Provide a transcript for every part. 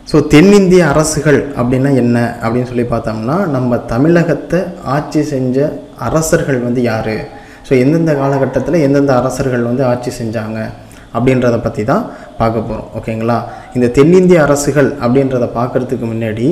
so தென்னிந்திய அரசுகள் அப்படின்னா என்ன அப்படின்னு சொல்லி பார்த்தோம்னா நம்ம தமிழகத்தை ஆட்சி செஞ்ச அரசர்கள் வந்து யார் ஸோ எந்தெந்த காலகட்டத்தில் எந்தெந்த அரசர்கள் வந்து ஆட்சி செஞ்சாங்க அப்படின்றத பற்றி தான் பார்க்க போகிறோம் ஓகேங்களா இந்த தென்னிந்திய அரசுகள் அப்படின்றத பார்க்குறதுக்கு முன்னாடி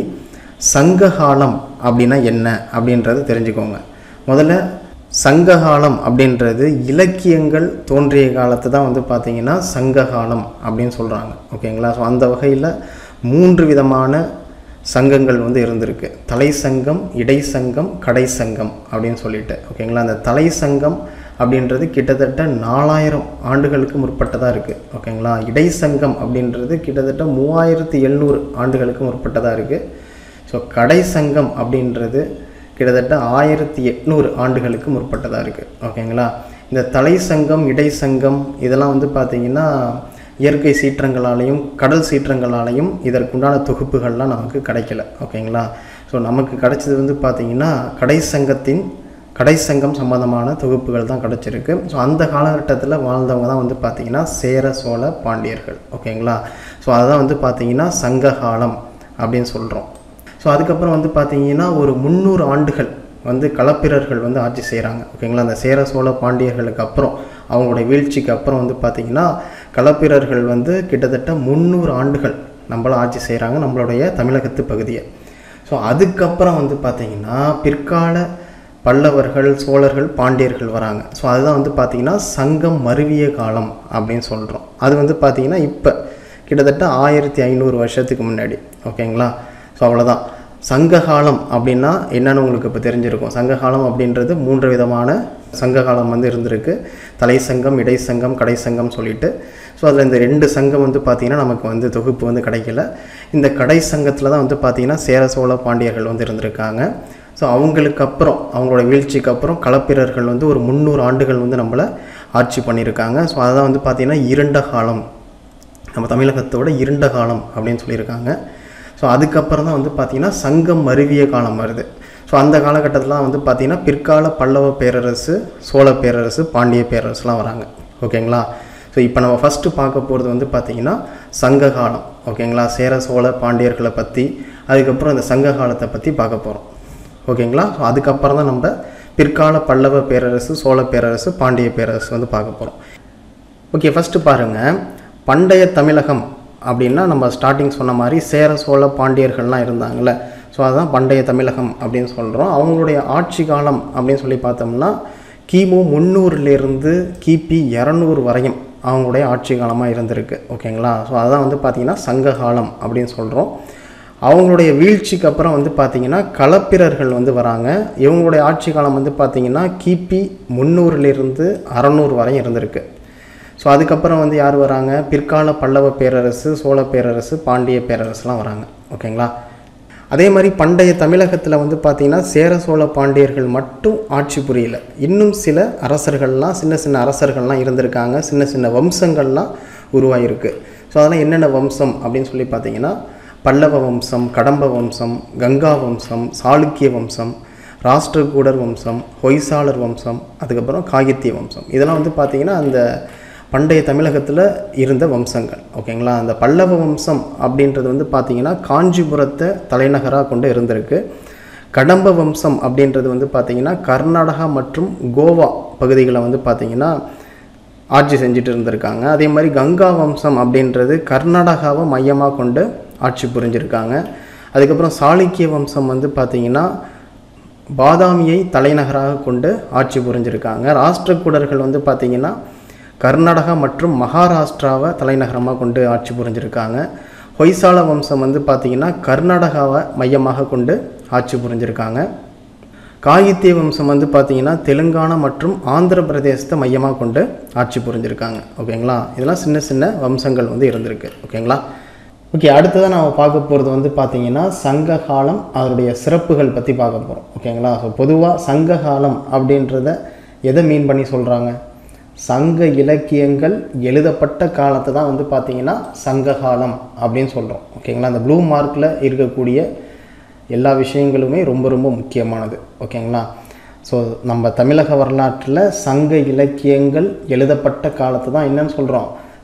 சங்ககாலம் அப்படின்னா என்ன அப்படின்றத தெரிஞ்சுக்கோங்க முதல்ல சங்ககாலம் அப்படின்றது இலக்கியங்கள் தோன்றிய காலத்தை தான் வந்து பார்த்திங்கன்னா சங்ககாலம் அப்படின்னு சொல்கிறாங்க ஓகேங்களா ஸோ அந்த வகையில் மூன்று விதமான சங்கங்கள் வந்து இருந்திருக்கு தலை சங்கம் இடை சங்கம் கடை சங்கம் அப்படின்னு சொல்லிட்டு ஓகேங்களா அந்த தலை சங்கம் அப்படின்றது கிட்டத்தட்ட நாலாயிரம் ஆண்டுகளுக்கு முற்பட்டதாக இருக்குது ஓகேங்களா இடை சங்கம் அப்படின்றது கிட்டத்தட்ட மூவாயிரத்தி எழுநூறு ஆண்டுகளுக்கு முற்பட்டதாக இருக்குது ஸோ கடை சங்கம் அப்படின்றது கிட்டத்தட்ட ஆயிரத்தி எட்நூறு ஆண்டுகளுக்கு முற்பட்டதாக இருக்குது ஓகேங்களா இந்த தலை சங்கம் இடை சங்கம் இதெல்லாம் வந்து பார்த்திங்கன்னா இயற்கை சீற்றங்களாலையும் கடல் சீற்றங்களாலையும் இதற்குண்டான தொகுப்புகள்லாம் நமக்கு கிடைக்கல ஓகேங்களா ஸோ நமக்கு கிடைச்சது வந்து பார்த்திங்கன்னா கடை சங்கத்தின் கடை சங்கம் சம்பந்தமான தொகுப்புகள் தான் கிடச்சிருக்கு ஸோ அந்த காலகட்டத்தில் வாழ்ந்தவங்க தான் வந்து பார்த்திங்கன்னா சேர சோழ பாண்டியர்கள் ஓகேங்களா ஸோ அதுதான் வந்து பார்த்திங்கன்னா சங்க காலம் அப்படின்னு சொல்கிறோம் ஸோ அதுக்கப்புறம் வந்து பார்த்திங்கன்னா ஒரு முந்நூறு ஆண்டுகள் வந்து களப்பிரர்கள் வந்து ஆட்சி செய்கிறாங்க ஓகேங்களா அந்த சேர சோழ பாண்டியர்களுக்கு அப்புறம் அவங்களுடைய வீழ்ச்சிக்கு அப்புறம் வந்து பார்த்திங்கன்னா களப்பிரர்கள் வந்து கிட்டத்தட்ட முந்நூறு ஆண்டுகள் நம்மள ஆட்சி செய்கிறாங்க நம்மளுடைய தமிழகத்து பகுதியை ஸோ அதுக்கப்புறம் வந்து பார்த்திங்கன்னா பிற்கால பல்லவர்கள் சோழர்கள் பாண்டியர்கள் வராங்க ஸோ அதுதான் வந்து பார்த்திங்கன்னா சங்கம் மருவிய காலம் அப்படின்னு சொல்கிறோம் அது வந்து பார்த்திங்கன்னா இப்போ கிட்டத்தட்ட ஆயிரத்தி ஐநூறு வருஷத்துக்கு முன்னாடி ஓகேங்களா ஸோ அவ்வளோதான் சங்ககாலம் அப்படின்னா என்னன்னு உங்களுக்கு இப்போ தெரிஞ்சிருக்கும் சங்ககாலம் அப்படின்றது மூன்று விதமான சங்ககாலம் வந்து இருந்திருக்கு தலை சங்கம் இடை சங்கம் கடை சங்கம் சொல்லிட்டு ஸோ அதில் இந்த ரெண்டு சங்கம் வந்து பார்த்திங்கன்னா நமக்கு வந்து தொகுப்பு வந்து கிடைக்கல இந்த கடை சங்கத்தில் தான் வந்து பார்த்திங்கன்னா சேர சோழ பாண்டியர்கள் வந்து இருந்திருக்காங்க ஸோ அவங்களுக்கு அப்புறம் அவங்களோட வீழ்ச்சிக்கு அப்புறம் களப்பிரர்கள் வந்து ஒரு முந்நூறு ஆண்டுகள் வந்து நம்மளை ஆட்சி பண்ணியிருக்காங்க ஸோ அதான் வந்து பார்த்திங்கன்னா இருண்ட காலம் நம்ம தமிழகத்தோட இருண்ட காலம் அப்படின்னு சொல்லியிருக்காங்க ஸோ அதுக்கப்புறம் தான் வந்து பார்த்திங்கன்னா சங்கம் மருவிய காலம் வருது ஸோ அந்த காலகட்டத்தில் வந்து பார்த்திங்கன்னா பிற்கால பல்லவ பேரரசு சோழ பேரரசு பாண்டிய பேரரசுலாம் வராங்க ஓகேங்களா ஸோ இப்போ நம்ம ஃபஸ்ட்டு பார்க்க போகிறது வந்து பார்த்திங்கன்னா சங்க காலம் ஓகேங்களா சேர சோழ பாண்டியர்களை பற்றி அதுக்கப்புறம் இந்த சங்க காலத்தை பற்றி பார்க்க போகிறோம் ஓகேங்களா ஸோ அதுக்கப்புறம் தான் நம்ம பிற்கால பல்லவ பேரரசு சோழ பேரரசு பாண்டிய பேரரசு வந்து பார்க்க போகிறோம் ஓகே ஃபஸ்ட்டு பாருங்கள் பண்டைய தமிழகம் அப்படின்னா நம்ம ஸ்டார்டிங் சொன்ன மாதிரி சேர சோழ பாண்டியர்கள்லாம் இருந்தாங்கள்ல ஸோ அதுதான் பண்டைய தமிழகம் அப்படின்னு சொல்கிறோம் அவங்களுடைய ஆட்சி காலம் அப்படின்னு சொல்லி பார்த்தோம்னா கிமு முந்நூறுலேருந்து கிபி இரநூறு வரையும் அவங்களுடைய ஆட்சி காலமாக இருந்திருக்கு ஓகேங்களா ஸோ அதான் வந்து பார்த்திங்கன்னா சங்க காலம் அப்படின்னு சொல்கிறோம் அவங்களுடைய வீழ்ச்சிக்கு அப்புறம் வந்து பார்த்திங்கன்னா களப்பிரர்கள் வந்து வராங்க இவங்களுடைய ஆட்சி காலம் வந்து பார்த்திங்கன்னா கிபி முந்நூறுலேருந்து அறநூறு வரையும் இருந்திருக்கு ஸோ அதுக்கப்புறம் வந்து யார் வராங்க பிற்கால பல்லவ பேரரசு சோழ பேரரசு பாண்டிய பேரரசுலாம் வராங்க ஓகேங்களா அதே மாதிரி பண்டைய தமிழகத்தில் வந்து பார்த்திங்கன்னா சேர சோழ பாண்டியர்கள் மட்டும் ஆட்சி புரியல இன்னும் சில அரசர்கள்லாம் சின்ன சின்ன அரசர்கள்லாம் இருந்திருக்காங்க சின்ன சின்ன வம்சங்கள்லாம் உருவாகிருக்கு ஸோ அதெல்லாம் என்னென்ன வம்சம் அப்படின்னு சொல்லி பார்த்தீங்கன்னா பல்லவ வம்சம் கடம்ப வம்சம் கங்கா வம்சம் சாளுக்கிய வம்சம் ராஷ்டிரகூடர் வம்சம் ஹொய்சாளர் வம்சம் அதுக்கப்புறம் காகித்திய வம்சம் இதெல்லாம் வந்து பார்த்திங்கன்னா அந்த பண்டைய தமிழகத்தில் இருந்த வம்சங்கள் ஓகேங்களா அந்த பல்லவ வம்சம் அப்படின்றது வந்து பார்த்திங்கன்னா காஞ்சிபுரத்தை தலைநகராக கொண்டு இருந்திருக்கு கடம்ப வம்சம் அப்படின்றது வந்து பார்த்திங்கன்னா கர்நாடகா மற்றும் கோவா பகுதிகளை வந்து பார்த்திங்கன்னா ஆட்சி செஞ்சுட்டு இருந்திருக்காங்க அதே மாதிரி கங்கா வம்சம் அப்படின்றது கர்நாடகாவை மையமாக கொண்டு ஆட்சி புரிஞ்சிருக்காங்க அதுக்கப்புறம் சாளுக்கிய வம்சம் வந்து பார்த்திங்கன்னா பாதாமியை தலைநகராக கொண்டு ஆட்சி புரிஞ்சிருக்காங்க ராஷ்டிரகூடர்கள் வந்து பார்த்திங்கன்னா கர்நாடகா மற்றும் மகாராஷ்டிராவை தலைநகரமாக கொண்டு ஆட்சி புரிஞ்சிருக்காங்க ஹொய்சால வம்சம் வந்து பார்த்திங்கன்னா கர்நாடகாவை மையமாக கொண்டு ஆட்சி புரிஞ்சிருக்காங்க காகித்திய வம்சம் வந்து பார்த்திங்கன்னா தெலுங்கானா மற்றும் ஆந்திர பிரதேசத்தை மையமாக கொண்டு ஆட்சி புரிஞ்சிருக்காங்க ஓகேங்களா இதெல்லாம் சின்ன சின்ன வம்சங்கள் வந்து இருந்திருக்கு ஓகேங்களா ஓகே அடுத்ததாக நம்ம பார்க்க போகிறது வந்து பார்த்திங்கன்னா சங்க காலம் அதனுடைய சிறப்புகள் பற்றி பார்க்க போகிறோம் ஓகேங்களா ஸோ பொதுவாக சங்க காலம் அப்படின்றத எதை மீன் பண்ணி சொல்கிறாங்க சங்க இலக்கியங்கள் எழுதப்பட்ட காலத்தை தான் வந்து பார்த்திங்கன்னா சங்க காலம் அப்படின்னு சொல்கிறோம் ஓகேங்களா அந்த ப்ளூ மார்க்கில் இருக்கக்கூடிய எல்லா விஷயங்களுமே ரொம்ப ரொம்ப முக்கியமானது ஓகேங்களா ஸோ நம்ம தமிழக வரலாற்றில் சங்க இலக்கியங்கள் எழுதப்பட்ட காலத்தை தான் என்னன்னு சொல்கிறோம்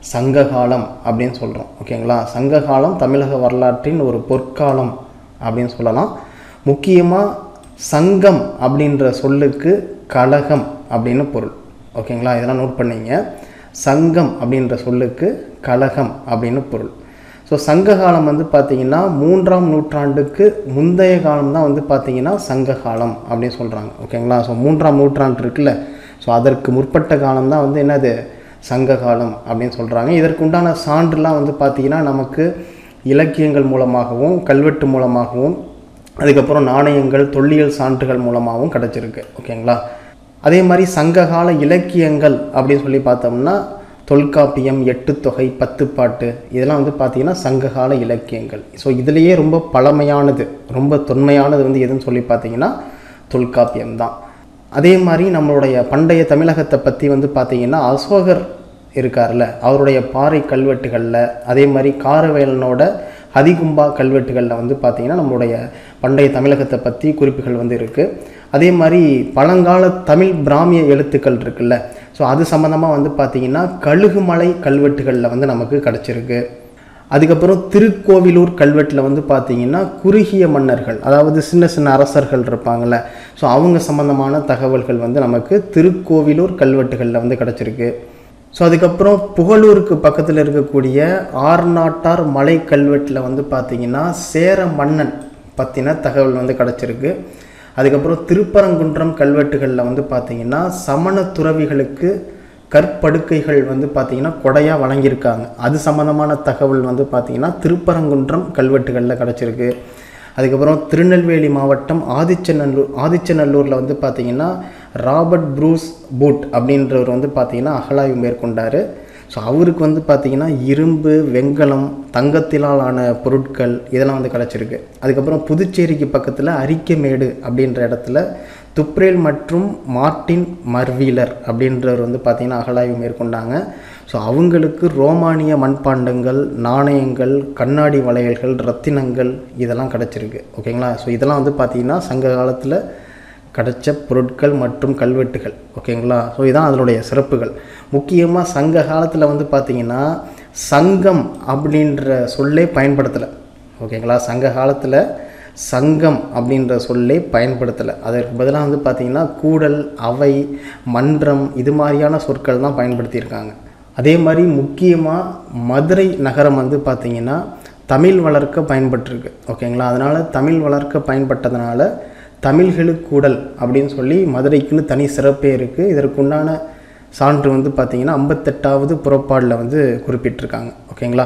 சங்ககாலம் அப்படின்னு சொல்கிறோம் ஓகேங்களா சங்ககாலம் தமிழக வரலாற்றின் ஒரு பொற்காலம் அப்படின்னு சொல்லலாம் முக்கியமாக சங்கம் அப்படின்ற சொல்லுக்கு கழகம் அப்படின்னு பொருள் ஓகேங்களா இதெல்லாம் நோட் பண்ணீங்க சங்கம் அப்படின்ற சொல்லுக்கு கழகம் அப்படின்னு பொருள் ஸோ சங்க காலம் வந்து பார்த்திங்கன்னா மூன்றாம் நூற்றாண்டுக்கு முந்தைய காலம் தான் வந்து பார்த்திங்கன்னா சங்க காலம் அப்படின்னு சொல்கிறாங்க ஓகேங்களா ஸோ மூன்றாம் நூற்றாண்டு இருக்குல்ல ஸோ அதற்கு முற்பட்ட காலம் தான் வந்து என்னது சங்க காலம் அப்படின்னு சொல்கிறாங்க இதற்கு உண்டான சான்றுலாம் வந்து பார்த்திங்கன்னா நமக்கு இலக்கியங்கள் மூலமாகவும் கல்வெட்டு மூலமாகவும் அதுக்கப்புறம் நாணயங்கள் தொல்லியல் சான்றுகள் மூலமாகவும் கிடச்சிருக்கு ஓகேங்களா அதே மாதிரி சங்ககால இலக்கியங்கள் அப்படின்னு சொல்லி பார்த்தோம்னா தொல்காப்பியம் எட்டு தொகை பத்து பாட்டு இதெல்லாம் வந்து பார்த்திங்கன்னா சங்ககால இலக்கியங்கள் ஸோ இதுலேயே ரொம்ப பழமையானது ரொம்ப தொன்மையானது வந்து எதுன்னு சொல்லி பார்த்தீங்கன்னா தொல்காப்பியம் தான் அதே மாதிரி நம்மளுடைய பண்டைய தமிழகத்தை பற்றி வந்து பார்த்திங்கன்னா அசோகர் இருக்கார்ல அவருடைய பாறை கல்வெட்டுகளில் அதே மாதிரி காரவேலனோட ஹதிகும்பா கல்வெட்டுகளில் வந்து பார்த்திங்கன்னா நம்மளுடைய பண்டைய தமிழகத்தை பற்றி குறிப்புகள் வந்து இருக்குது அதே மாதிரி பழங்கால தமிழ் பிராமிய எழுத்துக்கள் இருக்குல்ல ஸோ அது சம்மந்தமாக வந்து பார்த்திங்கன்னா கழுகுமலை கல்வெட்டுகளில் வந்து நமக்கு கிடச்சிருக்கு அதுக்கப்புறம் திருக்கோவிலூர் கல்வெட்டில் வந்து பார்த்தீங்கன்னா குறுகிய மன்னர்கள் அதாவது சின்ன சின்ன அரசர்கள் இருப்பாங்கள்ல ஸோ அவங்க சம்மந்தமான தகவல்கள் வந்து நமக்கு திருக்கோவிலூர் கல்வெட்டுகளில் வந்து கிடச்சிருக்கு ஸோ அதுக்கப்புறம் புகழூருக்கு பக்கத்தில் இருக்கக்கூடிய ஆர்நாட்டார் மலை கல்வெட்டில் வந்து பார்த்தீங்கன்னா சேர மன்னன் பற்றின தகவல் வந்து கிடச்சிருக்கு அதுக்கப்புறம் திருப்பரங்குன்றம் கல்வெட்டுகளில் வந்து பார்த்தீங்கன்னா சமண துறவிகளுக்கு கற்படுக்கைகள் வந்து பார்த்திங்கன்னா கொடையாக வழங்கியிருக்காங்க அது சம்மந்தமான தகவல் வந்து பார்த்திங்கன்னா திருப்பரங்குன்றம் கல்வெட்டுகளில் கிடச்சிருக்கு அதுக்கப்புறம் திருநெல்வேலி மாவட்டம் ஆதிச்சநல்லூர் ஆதிச்சநல்லூரில் வந்து பார்த்திங்கன்னா ராபர்ட் ப்ரூஸ் பூட் அப்படின்றவர் வந்து பார்த்திங்கன்னா அகழாய்வு மேற்கொண்டார் ஸோ அவருக்கு வந்து பார்த்திங்கன்னா இரும்பு வெண்கலம் தங்கத்திலால் ஆன பொருட்கள் இதெல்லாம் வந்து கிடச்சிருக்கு அதுக்கப்புறம் புதுச்சேரிக்கு பக்கத்தில் அரிக்கமேடு அப்படின்ற இடத்துல துப்ரேல் மற்றும் மார்ட்டின் மர்வீலர் அப்படின்றவர் வந்து பார்த்திங்கன்னா அகழாய்வு மேற்கொண்டாங்க ஸோ அவங்களுக்கு ரோமானிய மண்பாண்டங்கள் நாணயங்கள் கண்ணாடி வளையல்கள் ரத்தினங்கள் இதெல்லாம் கிடச்சிருக்கு ஓகேங்களா ஸோ இதெல்லாம் வந்து பார்த்திங்கன்னா சங்க காலத்தில் கிடைச்ச பொருட்கள் மற்றும் கல்வெட்டுகள் ஓகேங்களா ஸோ இதான் அதனுடைய சிறப்புகள் முக்கியமாக சங்க காலத்தில் வந்து பார்த்திங்கன்னா சங்கம் அப்படின்ற சொல்லே பயன்படுத்தலை ஓகேங்களா சங்க காலத்தில் சங்கம் அப்படின்ற சொல்லே பயன்படுத்தலை அதற்கு பதிலாக வந்து பார்த்திங்கன்னா கூடல் அவை மன்றம் இது மாதிரியான சொற்கள் தான் பயன்படுத்தியிருக்காங்க அதே மாதிரி முக்கியமாக மதுரை நகரம் வந்து பார்த்திங்கன்னா தமிழ் வளர்க்க பயன்பட்டிருக்கு ஓகேங்களா அதனால் தமிழ் வளர்க்க பயன்பட்டதுனால தமிழ்களுக்கூடல் அப்படின்னு சொல்லி மதுரைக்குன்னு தனி சிறப்பே இருக்குது இதற்குண்டான சான்று வந்து பார்த்திங்கன்னா ஐம்பத்தெட்டாவது புறப்பாடில் வந்து குறிப்பிட்டிருக்காங்க ஓகேங்களா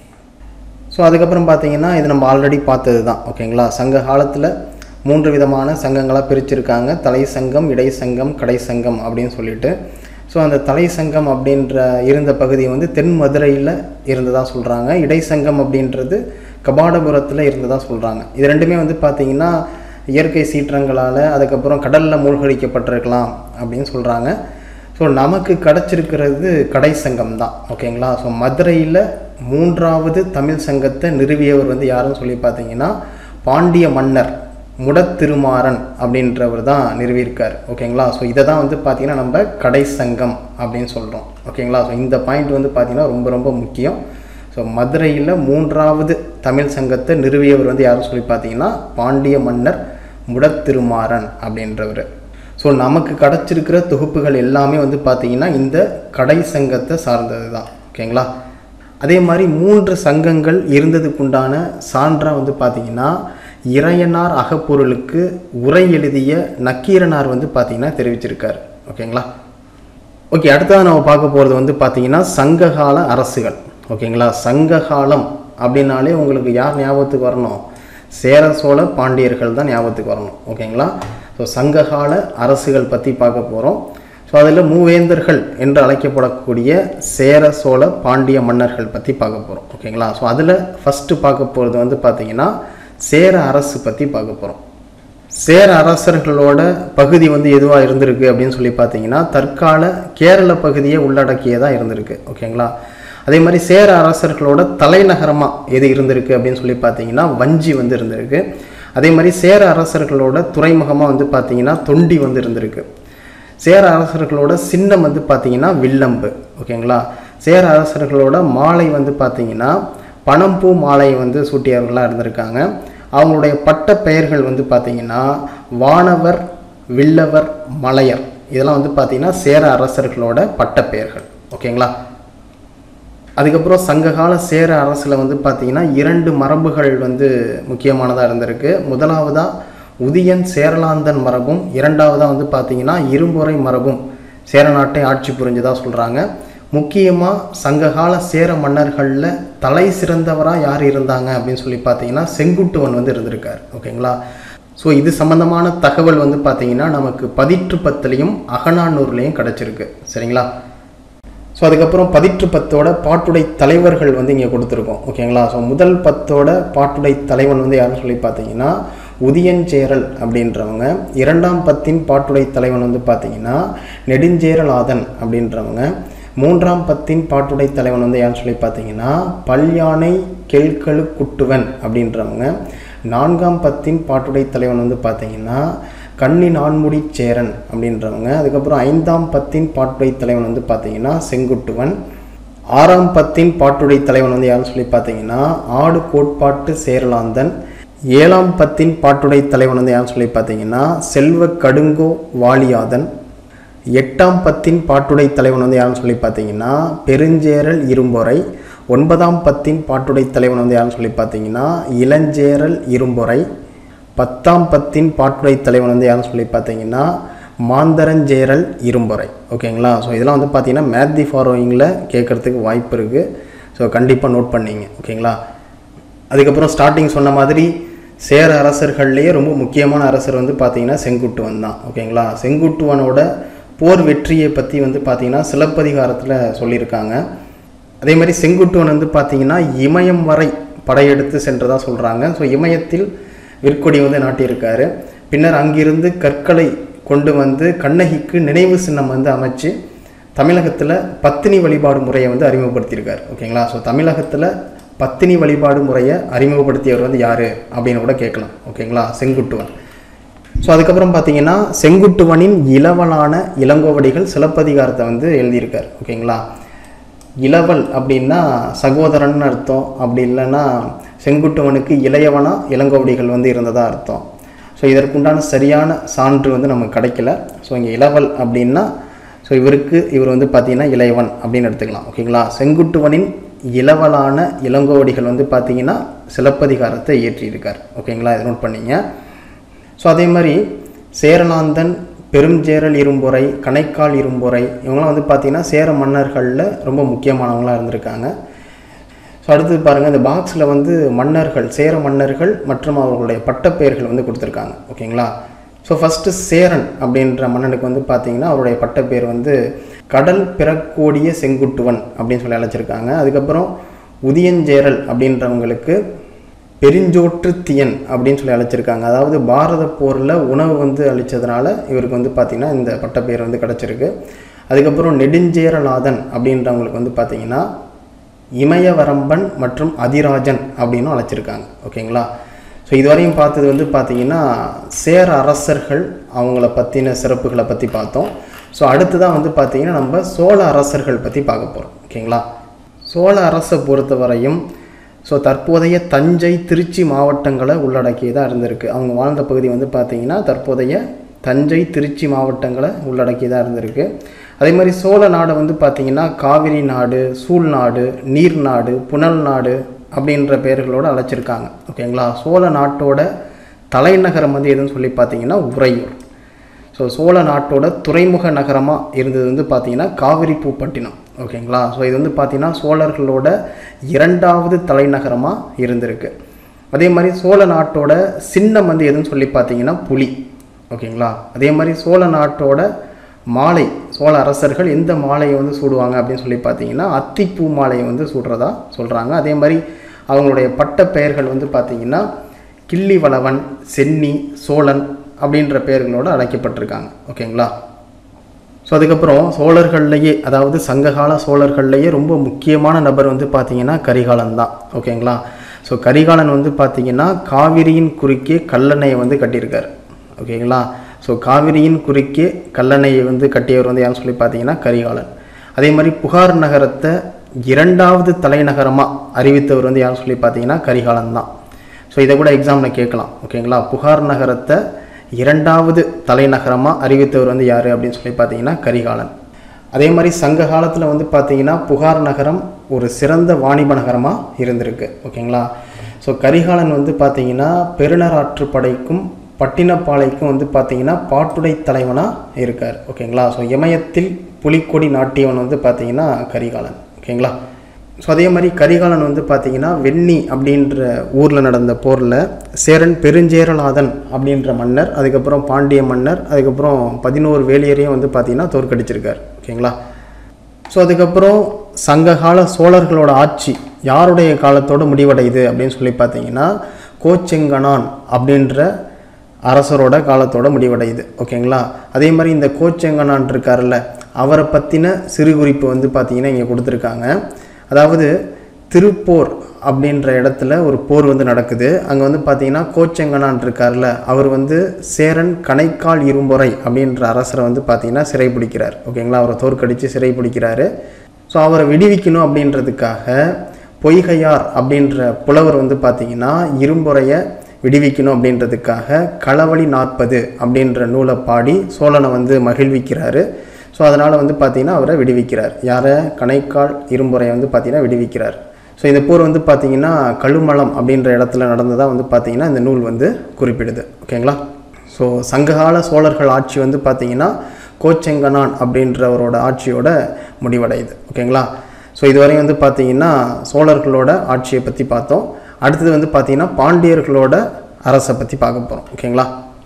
ஸோ அதுக்கப்புறம் பார்த்தீங்கன்னா இது நம்ம ஆல்ரெடி பார்த்தது தான் ஓகேங்களா சங்க காலத்தில் மூன்று விதமான சங்கங்களாக பிரிச்சிருக்காங்க தலை சங்கம் இடை சங்கம் கடை சங்கம் அப்படின்னு சொல்லிட்டு ஸோ அந்த தலை சங்கம் அப்படின்ற இருந்த பகுதி வந்து தென் மதுரையில் இருந்ததாக சொல்கிறாங்க இடைசங்கம் அப்படின்றது கபாடபுரத்தில் இருந்ததாக சொல்கிறாங்க இது ரெண்டுமே வந்து பார்த்திங்கன்னா இயற்கை சீற்றங்களால் அதுக்கப்புறம் கடலில் மூழ்கடிக்கப்பட்டிருக்கலாம் அப்படின்னு சொல்கிறாங்க ஸோ நமக்கு கிடச்சிருக்கிறது கடை சங்கம் தான் ஓகேங்களா ஸோ மதுரையில் மூன்றாவது தமிழ் சங்கத்தை நிறுவியவர் வந்து யாருன்னு சொல்லி பார்த்தீங்கன்னா பாண்டிய மன்னர் முடத்திருமாறன் அப்படின்றவர் தான் நிறுவியிருக்கார் ஓகேங்களா ஸோ இதை தான் வந்து பார்த்திங்கன்னா நம்ம கடை சங்கம் அப்படின்னு சொல்கிறோம் ஓகேங்களா ஸோ இந்த பாயிண்ட் வந்து பார்த்திங்கன்னா ரொம்ப ரொம்ப முக்கியம் ஸோ மதுரையில் மூன்றாவது தமிழ் சங்கத்தை நிறுவியவர் வந்து யாரும் சொல்லி பார்த்தீங்கன்னா பாண்டிய மன்னர் முடத்திருமாறன் அப்படின்றவர் ஸோ நமக்கு கிடச்சிருக்கிற தொகுப்புகள் எல்லாமே வந்து பார்த்திங்கன்னா இந்த கடை சங்கத்தை சார்ந்தது தான் ஓகேங்களா அதே மாதிரி மூன்று சங்கங்கள் இருந்ததுக்குண்டான சான்றாக வந்து பார்த்திங்கன்னா இறையனார் அகப்பொருளுக்கு உரை எழுதிய நக்கீரனார் வந்து பார்த்திங்கன்னா தெரிவிச்சிருக்காரு ஓகேங்களா ஓகே அடுத்ததாக நம்ம பார்க்க போகிறது வந்து பார்த்திங்கன்னா சங்ககால அரசுகள் ஓகேங்களா சங்ககாலம் அப்படின்னாலே உங்களுக்கு யார் ஞாபகத்துக்கு வரணும் சேர சோழ பாண்டியர்கள் தான் ஞாபகத்துக்கு வரணும் ஓகேங்களா ஸோ சங்ககால அரசுகள் பற்றி பார்க்க போகிறோம் ஸோ அதில் மூவேந்தர்கள் என்று அழைக்கப்படக்கூடிய சேர சோழ பாண்டிய மன்னர்கள் பற்றி பார்க்க போகிறோம் ஓகேங்களா ஸோ அதில் ஃபஸ்ட்டு பார்க்க போகிறது வந்து பார்த்திங்கன்னா சேர அரசு பற்றி பார்க்க போகிறோம் சேர அரசர்களோட பகுதி வந்து எதுவாக இருந்திருக்கு அப்படின்னு சொல்லி பார்த்தீங்கன்னா தற்கால கேரள பகுதியை உள்ளடக்கியதாக இருந்திருக்கு ஓகேங்களா அதே மாதிரி சேர அரசர்களோட தலைநகரமாக எது இருந்திருக்கு அப்படின்னு சொல்லி பார்த்தீங்கன்னா வஞ்சி வந்து இருந்திருக்கு அதே மாதிரி சேர அரசர்களோட துறைமுகமாக வந்து பார்த்தீங்கன்னா தொண்டி வந்து இருந்திருக்கு சேர அரசர்களோட சின்னம் வந்து பார்த்தீங்கன்னா வில்லம்பு ஓகேங்களா சேர அரசர்களோட மாலை வந்து பார்த்தீங்கன்னா பணம்பூ மாலை வந்து சூட்டியவர்களாக இருந்திருக்காங்க அவங்களுடைய பட்ட பெயர்கள் வந்து பார்த்தீங்கன்னா வானவர் வில்லவர் மலையர் இதெல்லாம் வந்து பார்த்தீங்கன்னா சேர அரசர்களோட பட்ட பெயர்கள் ஓகேங்களா அதுக்கப்புறம் சங்ககால சேர அரசில் வந்து பார்த்தீங்கன்னா இரண்டு மரபுகள் வந்து முக்கியமானதாக இருந்திருக்கு முதலாவதாக உதியன் சேரலாந்தன் மரபும் இரண்டாவதாக வந்து பார்த்தீங்கன்னா இரும்புரை மரபும் சேர நாட்டை ஆட்சி புரிஞ்சதாக சொல்கிறாங்க முக்கியமாக சங்ககால சேர மன்னர்களில் தலை சிறந்தவராக யார் இருந்தாங்க அப்படின்னு சொல்லி பார்த்தீங்கன்னா செங்குட்டுவன் வந்து இருந்திருக்கார் ஓகேங்களா ஸோ இது சம்மந்தமான தகவல் வந்து பார்த்தீங்கன்னா நமக்கு பதிற்று பத்துலேயும் அகநானூர்லேயும் கிடச்சிருக்கு சரிங்களா ஸோ அதுக்கப்புறம் பதிற்று பத்தோட பாட்டுடை தலைவர்கள் வந்து இங்கே கொடுத்துருக்கோம் ஓகேங்களா ஸோ முதல் பத்தோட பாட்டுடை தலைவன் வந்து யாருன்னு சொல்லி பார்த்தீங்கன்னா உதியஞ்சேரல் அப்படின்றவங்க இரண்டாம் பத்தின் பாட்டுடை தலைவன் வந்து பார்த்தீங்கன்னா நெடுஞ்சேரலாதன் அப்படின்றவங்க மூன்றாம் பத்தின் பாட்டுடை தலைவன் வந்து யாருன்னு சொல்லி பார்த்தீங்கன்னா பல்யானை கெல்கழு குட்டுவன் அப்படின்றவங்க நான்காம் பத்தின் பாட்டுடை தலைவன் வந்து பார்த்தீங்கன்னா கண்ணி நான்முடி சேரன் அப்படின்றவங்க அதுக்கப்புறம் ஐந்தாம் பத்தின் பாட்டுடை தலைவன் வந்து பார்த்தீங்கன்னா செங்குட்டுவன் ஆறாம் பத்தின் பாட்டுடை தலைவன் வந்து யாருன்னு சொல்லி பார்த்தீங்கன்னா ஆடு கோட்பாட்டு சேரலாந்தன் ஏழாம் பத்தின் பாட்டுடை தலைவன் வந்து யாருன்னு சொல்லி பார்த்தீங்கன்னா செல்வ கடுங்கோ வாலியாதன் எட்டாம் பத்தின் பாட்டுடை தலைவன் வந்து யாருன்னு சொல்லி பார்த்தீங்கன்னா பெருஞ்சேரல் இரும்பொறை ஒன்பதாம் பத்தின் பாட்டுடை தலைவன் வந்து யாருன்னு சொல்லி பார்த்தீங்கன்னா இளஞ்சேரல் இரும்பொறை பத்தாம் பத்தின் பாட்டுடை தலைவன் வந்து யாருன்னு சொல்லி பார்த்தீங்கன்னா மாந்தரஞ்சேரல் இரும்பொறை ஓகேங்களா ஸோ இதெல்லாம் வந்து பார்த்தீங்கன்னா மேத் தி ஃபாலோயிங்கில் கேட்குறதுக்கு வாய்ப்பு இருக்குது ஸோ கண்டிப்பாக நோட் பண்ணிங்க ஓகேங்களா அதுக்கப்புறம் ஸ்டார்டிங் சொன்ன மாதிரி சேர அரசர்கள்லேயே ரொம்ப முக்கியமான அரசர் வந்து பார்த்தீங்கன்னா செங்குட்டுவன் தான் ஓகேங்களா செங்குட்டுவனோட போர் வெற்றியை பற்றி வந்து பார்த்தீங்கன்னா சிலப்பதிகாரத்தில் சொல்லியிருக்காங்க அதே மாதிரி செங்குட்டுவன் வந்து பார்த்தீங்கன்னா இமயம் வரை படையெடுத்து சென்றதாக சொல்கிறாங்க ஸோ இமயத்தில் விற்கொடி வந்து நாட்டியிருக்காரு பின்னர் அங்கிருந்து கற்களை கொண்டு வந்து கண்ணகிக்கு நினைவு சின்னம் வந்து அமைச்சு தமிழகத்தில் பத்தினி வழிபாடு முறையை வந்து அறிமுகப்படுத்தியிருக்கார் ஓகேங்களா ஸோ தமிழகத்தில் பத்தினி வழிபாடு முறையை அறிமுகப்படுத்தியவர் வந்து யார் அப்படின்னு கூட கேட்கலாம் ஓகேங்களா செங்குட்டுவன் ஸோ அதுக்கப்புறம் பார்த்தீங்கன்னா செங்குட்டுவனின் இளவலான இளங்கோவடிகள் சிலப்பதிகாரத்தை வந்து எழுதியிருக்கார் ஓகேங்களா இளவல் அப்படின்னா சகோதரன் அர்த்தம் அப்படி இல்லைன்னா செங்குட்டுவனுக்கு இளையவனா இளங்கோவடிகள் வந்து இருந்ததா அர்த்தம் ஸோ இதற்குண்டான சரியான சான்று வந்து நமக்கு கிடைக்கல ஸோ இங்கே இளவல் அப்படின்னா ஸோ இவருக்கு இவர் வந்து பார்த்தீங்கன்னா இளையவன் அப்படின்னு எடுத்துக்கலாம் ஓகேங்களா செங்குட்டுவனின் இளவலான இளங்கோவடிகள் வந்து பார்த்தீங்கன்னா சிலப்பதிகாரத்தை இயற்றியிருக்கார் ஓகேங்களா இதை நோட் பண்ணிங்க ஸோ அதே மாதிரி சேரலாந்தன் பெருஞ்சேரல் இரும்புரை கணைக்கால் இரும்புரை இவங்களாம் வந்து பார்த்திங்கன்னா சேர மன்னர்களில் ரொம்ப முக்கியமானவங்களாக இருந்திருக்காங்க ஸோ அடுத்தது பாருங்கள் இந்த பாக்ஸில் வந்து மன்னர்கள் சேர மன்னர்கள் மற்றும் அவர்களுடைய பட்டப்பெயர்கள் வந்து கொடுத்துருக்காங்க ஓகேங்களா ஸோ ஃபஸ்ட்டு சேரன் அப்படின்ற மன்னனுக்கு வந்து பார்த்திங்கன்னா அவருடைய பட்டப்பெயர் வந்து கடல் பிறக்கோடிய செங்குட்டுவன் அப்படின்னு சொல்லி அழைச்சிருக்காங்க அதுக்கப்புறம் உதியஞ்சேரல் அப்படின்றவங்களுக்கு பெருஞ்சோற்று தியன் அப்படின்னு சொல்லி அழைச்சிருக்காங்க அதாவது பாரத போரில் உணவு வந்து அளித்ததுனால இவருக்கு வந்து பார்த்திங்கன்னா இந்த பட்டப்பெயர் வந்து கிடச்சிருக்கு அதுக்கப்புறம் நெடுஞ்சேரலாதன் அப்படின்றவங்களுக்கு வந்து பார்த்திங்கன்னா இமயவரம்பன் மற்றும் அதிராஜன் அப்படின்னு அழைச்சிருக்காங்க ஓகேங்களா ஸோ இதுவரையும் பார்த்தது வந்து பார்த்திங்கன்னா சேர அரசர்கள் அவங்கள பற்றின சிறப்புகளை பற்றி பார்த்தோம் ஸோ அடுத்ததாக வந்து பார்த்திங்கன்னா நம்ம சோழ அரசர்கள் பற்றி பார்க்க போகிறோம் ஓகேங்களா சோழ அரசை பொறுத்தவரையும் ஸோ தற்போதைய தஞ்சை திருச்சி மாவட்டங்களை உள்ளடக்கியதாக இருந்திருக்கு அவங்க வாழ்ந்த பகுதி வந்து பார்த்திங்கன்னா தற்போதைய தஞ்சை திருச்சி மாவட்டங்களை உள்ளடக்கியதாக இருந்திருக்கு அதே மாதிரி சோழ நாடை வந்து பார்த்திங்கன்னா காவிரி நாடு சூழ் நாடு நீர் நாடு புனல் நாடு அப்படின்ற பெயர்களோடு அழைச்சிருக்காங்க ஓகேங்களா சோழ நாட்டோட தலைநகரம் வந்து எதுன்னு சொல்லி பார்த்தீங்கன்னா உறையூர் ஸோ சோழ நாட்டோட துறைமுக நகரமாக இருந்தது வந்து பார்த்திங்கன்னா காவிரி பூப்பட்டினம் ஓகேங்களா ஸோ இது வந்து பார்த்திங்கன்னா சோழர்களோட இரண்டாவது தலைநகரமாக இருந்திருக்கு அதே மாதிரி சோழ நாட்டோட சின்னம் வந்து எதுன்னு சொல்லி பார்த்தீங்கன்னா புலி ஓகேங்களா அதே மாதிரி சோழ நாட்டோட மாலை சோழ அரசர்கள் எந்த மாலையை வந்து சூடுவாங்க அப்படின்னு சொல்லி பார்த்தீங்கன்னா அத்திப்பூ மாலையை வந்து சூடுறதா சொல்கிறாங்க அதே மாதிரி அவங்களுடைய பட்ட பெயர்கள் வந்து பார்த்திங்கன்னா கிள்ளிவளவன் சென்னி சோழன் அப்படின்ற பெயர்களோடு அழைக்கப்பட்டிருக்காங்க ஓகேங்களா ஸோ அதுக்கப்புறம் சோழர்கள்லையே அதாவது சங்ககால சோழர்கள்லையே ரொம்ப முக்கியமான நபர் வந்து பார்த்திங்கன்னா கரிகாலன் தான் ஓகேங்களா ஸோ கரிகாலன் வந்து பார்த்திங்கன்னா காவிரியின் குறுக்கே கல்லணையை வந்து கட்டியிருக்கார் ஓகேங்களா ஸோ காவிரியின் குறுக்கே கல்லணையை வந்து கட்டியவர் வந்து யாருன்னு சொல்லி பார்த்தீங்கன்னா கரிகாலன் அதே மாதிரி புகார் நகரத்தை இரண்டாவது தலைநகரமாக அறிவித்தவர் வந்து யார் சொல்லி பார்த்தீங்கன்னா கரிகாலன் தான் ஸோ இதை கூட எக்ஸாமில் கேட்கலாம் ஓகேங்களா புகார் நகரத்தை இரண்டாவது தலைநகரமாக அறிவித்தவர் வந்து யார் அப்படின்னு சொல்லி பார்த்தீங்கன்னா கரிகாலன் அதே மாதிரி சங்க காலத்தில் வந்து பார்த்தீங்கன்னா புகார் நகரம் ஒரு சிறந்த வாணிப நகரமாக இருந்திருக்கு ஓகேங்களா ஸோ கரிகாலன் வந்து பார்த்தீங்கன்னா பெருநராற்று படைக்கும் பட்டினப்பாளைக்கும் வந்து பார்த்தீங்கன்னா பாட்டுடை தலைவனாக இருக்கார் ஓகேங்களா ஸோ இமயத்தில் புலிக்கொடி நாட்டியவன் வந்து பார்த்தீங்கன்னா கரிகாலன் ஓகேங்களா ஸோ அதே மாதிரி கரிகாலன் வந்து பார்த்தீங்கன்னா வெண்ணி அப்படின்ற ஊரில் நடந்த போரில் சேரன் பெருஞ்சேரலாதன் அப்படின்ற மன்னர் அதுக்கப்புறம் பாண்டிய மன்னர் அதுக்கப்புறம் பதினோரு வேலியரையும் வந்து பார்த்தீங்கன்னா தோற்கடிச்சிருக்கார் ஓகேங்களா ஸோ அதுக்கப்புறம் சங்ககால சோழர்களோட ஆட்சி யாருடைய காலத்தோடு முடிவடையுது அப்படின்னு சொல்லி பார்த்தீங்கன்னா கோச்செங்கனான் அப்படின்ற அரசரோட காலத்தோட முடிவடையுது ஓகேங்களா அதே மாதிரி இந்த கோச்செங்கனான் இருக்கார்ல அவரை பற்றின சிறு குறிப்பு வந்து பார்த்தீங்கன்னா இங்கே கொடுத்துருக்காங்க அதாவது திருப்போர் அப்படின்ற இடத்துல ஒரு போர் வந்து நடக்குது அங்கே வந்து பார்த்தீங்கன்னா கோச்செங்கனான் இருக்கார்ல அவர் வந்து சேரன் கணைக்கால் இரும்பொறை அப்படின்ற அரசரை வந்து பார்த்தீங்கன்னா சிறைப்பிடிக்கிறார் ஓகேங்களா அவரை தோற்கடித்து சிறைப்பிடிக்கிறாரு ஸோ அவரை விடுவிக்கணும் அப்படின்றதுக்காக பொய்கையார் அப்படின்ற புலவர் வந்து பார்த்தீங்கன்னா இரும்புறையை விடுவிக்கணும் அப்படின்றதுக்காக களவழி நாற்பது அப்படின்ற நூலை பாடி சோழனை வந்து மகிழ்விக்கிறாரு ஸோ அதனால் வந்து பார்த்தீங்கன்னா அவரை விடுவிக்கிறார் யாரை கணைக்கால் இரும்புறையை வந்து பார்த்தீங்கன்னா விடுவிக்கிறார் ஸோ இந்த போர் வந்து பார்த்தீங்கன்னா கழுமலம் அப்படின்ற இடத்துல நடந்ததாக வந்து பார்த்தீங்கன்னா இந்த நூல் வந்து குறிப்பிடுது ஓகேங்களா ஸோ சங்ககால சோழர்கள் ஆட்சி வந்து பார்த்தீங்கன்னா கோச்செங்கனான் அப்படின்றவரோட ஆட்சியோட முடிவடையுது ஓகேங்களா ஸோ இதுவரை வந்து பார்த்தீங்கன்னா சோழர்களோட ஆட்சியை பற்றி பார்த்தோம் அடுத்தது வந்து பார்த்தீங்கன்னா பாண்டியர்களோட அரசை பற்றி பார்க்க போகிறோம் ஓகேங்களா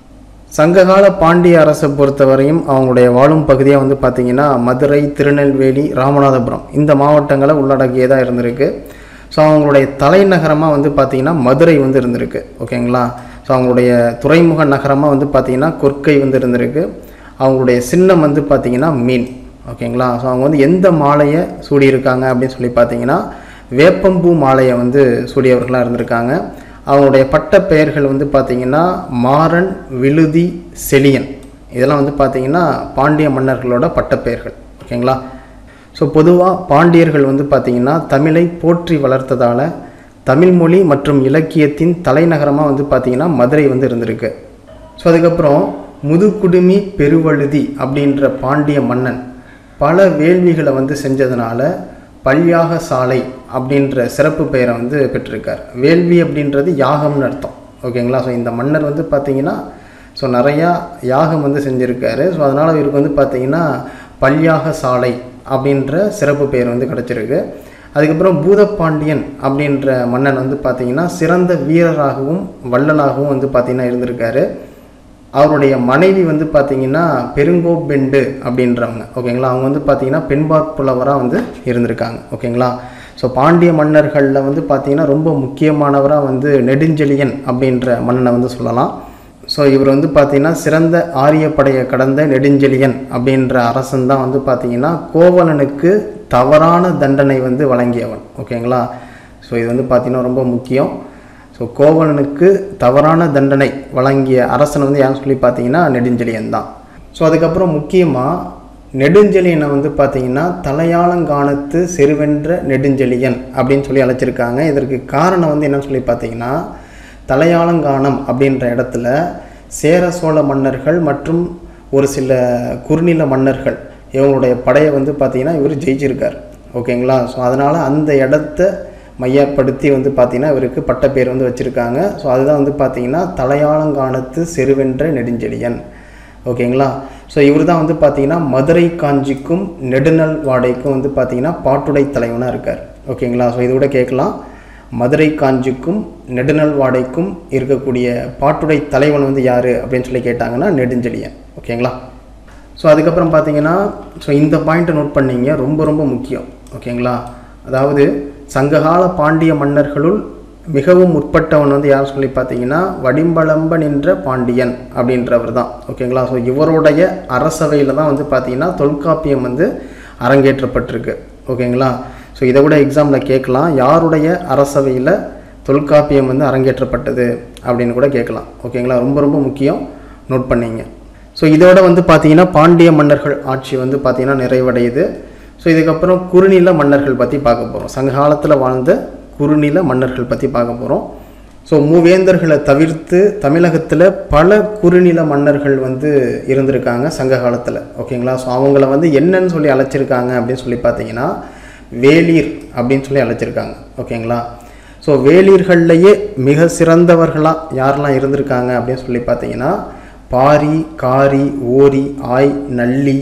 சங்ககால பாண்டிய அரசை பொறுத்தவரையும் அவங்களுடைய வாழும் பகுதியாக வந்து பார்த்திங்கன்னா மதுரை திருநெல்வேலி ராமநாதபுரம் இந்த மாவட்டங்களை உள்ளடக்கியதாக இருந்திருக்கு ஸோ அவங்களுடைய தலைநகரமாக வந்து பார்த்திங்கன்னா மதுரை வந்து இருந்திருக்கு ஓகேங்களா ஸோ அவங்களுடைய துறைமுக நகரமாக வந்து பார்த்திங்கன்னா கொற்கை வந்து இருந்திருக்கு அவங்களுடைய சின்னம் வந்து பார்த்திங்கன்னா மீன் ஓகேங்களா ஸோ அவங்க வந்து எந்த மாலையை சூடியிருக்காங்க அப்படின்னு சொல்லி பார்த்தீங்கன்னா வேப்பம்பூ மாலையை வந்து சூடியவர்களாக இருந்திருக்காங்க அவங்களுடைய பட்ட பெயர்கள் வந்து பார்த்திங்கன்னா மாறன் விழுதி செலியன் இதெல்லாம் வந்து பார்த்திங்கன்னா பாண்டிய மன்னர்களோட பட்டப்பெயர்கள் ஓகேங்களா ஸோ பொதுவாக பாண்டியர்கள் வந்து பார்த்திங்கன்னா தமிழை போற்றி வளர்த்ததால் தமிழ் மொழி மற்றும் இலக்கியத்தின் தலைநகரமாக வந்து பார்த்திங்கன்னா மதுரை வந்து இருந்திருக்கு ஸோ அதுக்கப்புறம் முதுகுடுமி பெருவழுதி அப்படின்ற பாண்டிய மன்னன் பல வேள்விகளை வந்து செஞ்சதுனால பல்யாக சாலை அப்படின்ற சிறப்பு பெயரை வந்து பெற்றிருக்கார் வேள்வி அப்படின்றது யாகம்னு அர்த்தம் ஓகேங்களா ஸோ இந்த மன்னர் வந்து பார்த்தீங்கன்னா ஸோ நிறையா யாகம் வந்து செஞ்சுருக்காரு ஸோ அதனால் இவருக்கு வந்து பார்த்தீங்கன்னா பல்யாக சாலை அப்படின்ற சிறப்பு பெயர் வந்து கிடச்சிருக்கு அதுக்கப்புறம் பூதப்பாண்டியன் அப்படின்ற மன்னன் வந்து பார்த்தீங்கன்னா சிறந்த வீரராகவும் வள்ளலாகவும் வந்து பார்த்தீங்கன்னா இருந்திருக்காரு அவருடைய மனைவி வந்து பார்த்தீங்கன்னா பெருங்கோபெண்டு அப்படின்றவங்க ஓகேங்களா அவங்க வந்து பார்த்தீங்கன்னா பெண்பாற் புலவராக வந்து இருந்திருக்காங்க ஓகேங்களா ஸோ பாண்டிய மன்னர்களில் வந்து பார்த்தீங்கன்னா ரொம்ப முக்கியமானவராக வந்து நெடுஞ்செழியன் அப்படின்ற மன்னனை வந்து சொல்லலாம் ஸோ இவர் வந்து பார்த்தீங்கன்னா சிறந்த ஆரியப்படையை கடந்த நெடுஞ்செழியன் அப்படின்ற அரசன் தான் வந்து பார்த்தீங்கன்னா கோவலனுக்கு தவறான தண்டனை வந்து வழங்கியவன் ஓகேங்களா ஸோ இது வந்து பார்த்தீங்கன்னா ரொம்ப முக்கியம் ஸோ கோவலனுக்கு தவறான தண்டனை வழங்கிய அரசன் வந்து யாருன்னு சொல்லி பார்த்தீங்கன்னா நெடுஞ்செழியன் தான் ஸோ அதுக்கப்புறம் முக்கியமாக நெடுஞ்செழியனை வந்து பார்த்தீங்கன்னா தலையாளங்கானத்து செருவென்ற நெடுஞ்செழியன் அப்படின்னு சொல்லி அழைச்சிருக்காங்க இதற்கு காரணம் வந்து என்னன்னு சொல்லி பார்த்தீங்கன்னா தலையாளங்கானம் அப்படின்ற இடத்துல சேர சோழ மன்னர்கள் மற்றும் ஒரு சில குறுநில மன்னர்கள் இவங்களுடைய படையை வந்து பார்த்தீங்கன்னா இவர் ஜெயிச்சிருக்கார் ஓகேங்களா ஸோ அதனால் அந்த இடத்த மையப்படுத்தி வந்து பார்த்தீங்கன்னா இவருக்கு பட்டப்பேர் வந்து வச்சுருக்காங்க ஸோ அதுதான் வந்து பார்த்தீங்கன்னா தலையாளங்கானத்து செருவென்ற நெடுஞ்செழியன் ஓகேங்களா ஸோ இவர் தான் வந்து பார்த்தீங்கன்னா மதுரை காஞ்சிக்கும் நெடுநல் வாடைக்கும் வந்து பார்த்தீங்கன்னா பாட்டுடை தலைவனாக இருக்கார் ஓகேங்களா ஸோ இது கூட கேட்கலாம் மதுரை காஞ்சிக்கும் நெடுநல் வாடைக்கும் இருக்கக்கூடிய பாட்டுடை தலைவன் வந்து யார் அப்படின்னு சொல்லி கேட்டாங்கன்னா நெடுஞ்செழியன் ஓகேங்களா ஸோ அதுக்கப்புறம் பார்த்தீங்கன்னா ஸோ இந்த பாயிண்ட்டை நோட் பண்ணீங்க ரொம்ப ரொம்ப முக்கியம் ஓகேங்களா அதாவது சங்ககால பாண்டிய மன்னர்களுள் மிகவும் முற்பட்டவன் வந்து யார் சொல்லி பார்த்தீங்கன்னா வடிம்பளம்ப நின்ற பாண்டியன் அப்படின்றவர் தான் ஓகேங்களா ஸோ இவருடைய அரசவையில் தான் வந்து பார்த்தீங்கன்னா தொல்காப்பியம் வந்து அரங்கேற்றப்பட்டிருக்கு ஓகேங்களா ஸோ இதை கூட எக்ஸாமில் கேட்கலாம் யாருடைய அரசவையில் தொல்காப்பியம் வந்து அரங்கேற்றப்பட்டது அப்படின்னு கூட கேட்கலாம் ஓகேங்களா ரொம்ப ரொம்ப முக்கியம் நோட் பண்ணீங்க ஸோ இதோட வந்து பார்த்தீங்கன்னா பாண்டிய மன்னர்கள் ஆட்சி வந்து பார்த்தீங்கன்னா நிறைவடையுது ஸோ ஸோ இதுக்கப்புறம் குறுநில மன்னர்கள் பற்றி பார்க்க போகிறோம் சங்க காலத்தில் வாழ்ந்த குறுநில மன்னர்கள் பற்றி பார்க்க போகிறோம் ஸோ மூவேந்தர்களை தவிர்த்து தமிழகத்தில் பல குறுநில மன்னர்கள் வந்து இருந்திருக்காங்க சங்க காலத்தில் ஓகேங்களா ஸோ அவங்கள வந்து என்னன்னு சொல்லி அழைச்சிருக்காங்க அப்படின்னு சொல்லி பார்த்தீங்கன்னா வேலீர் அப்படின்னு சொல்லி அழைச்சிருக்காங்க ஓகேங்களா ஸோ வேலீர்கள்லையே மிக சிறந்தவர்களாக யாரெல்லாம் இருந்திருக்காங்க அப்படின்னு சொல்லி பார்த்தீங்கன்னா பாரி காரி ஓரி ஆய் நல்லி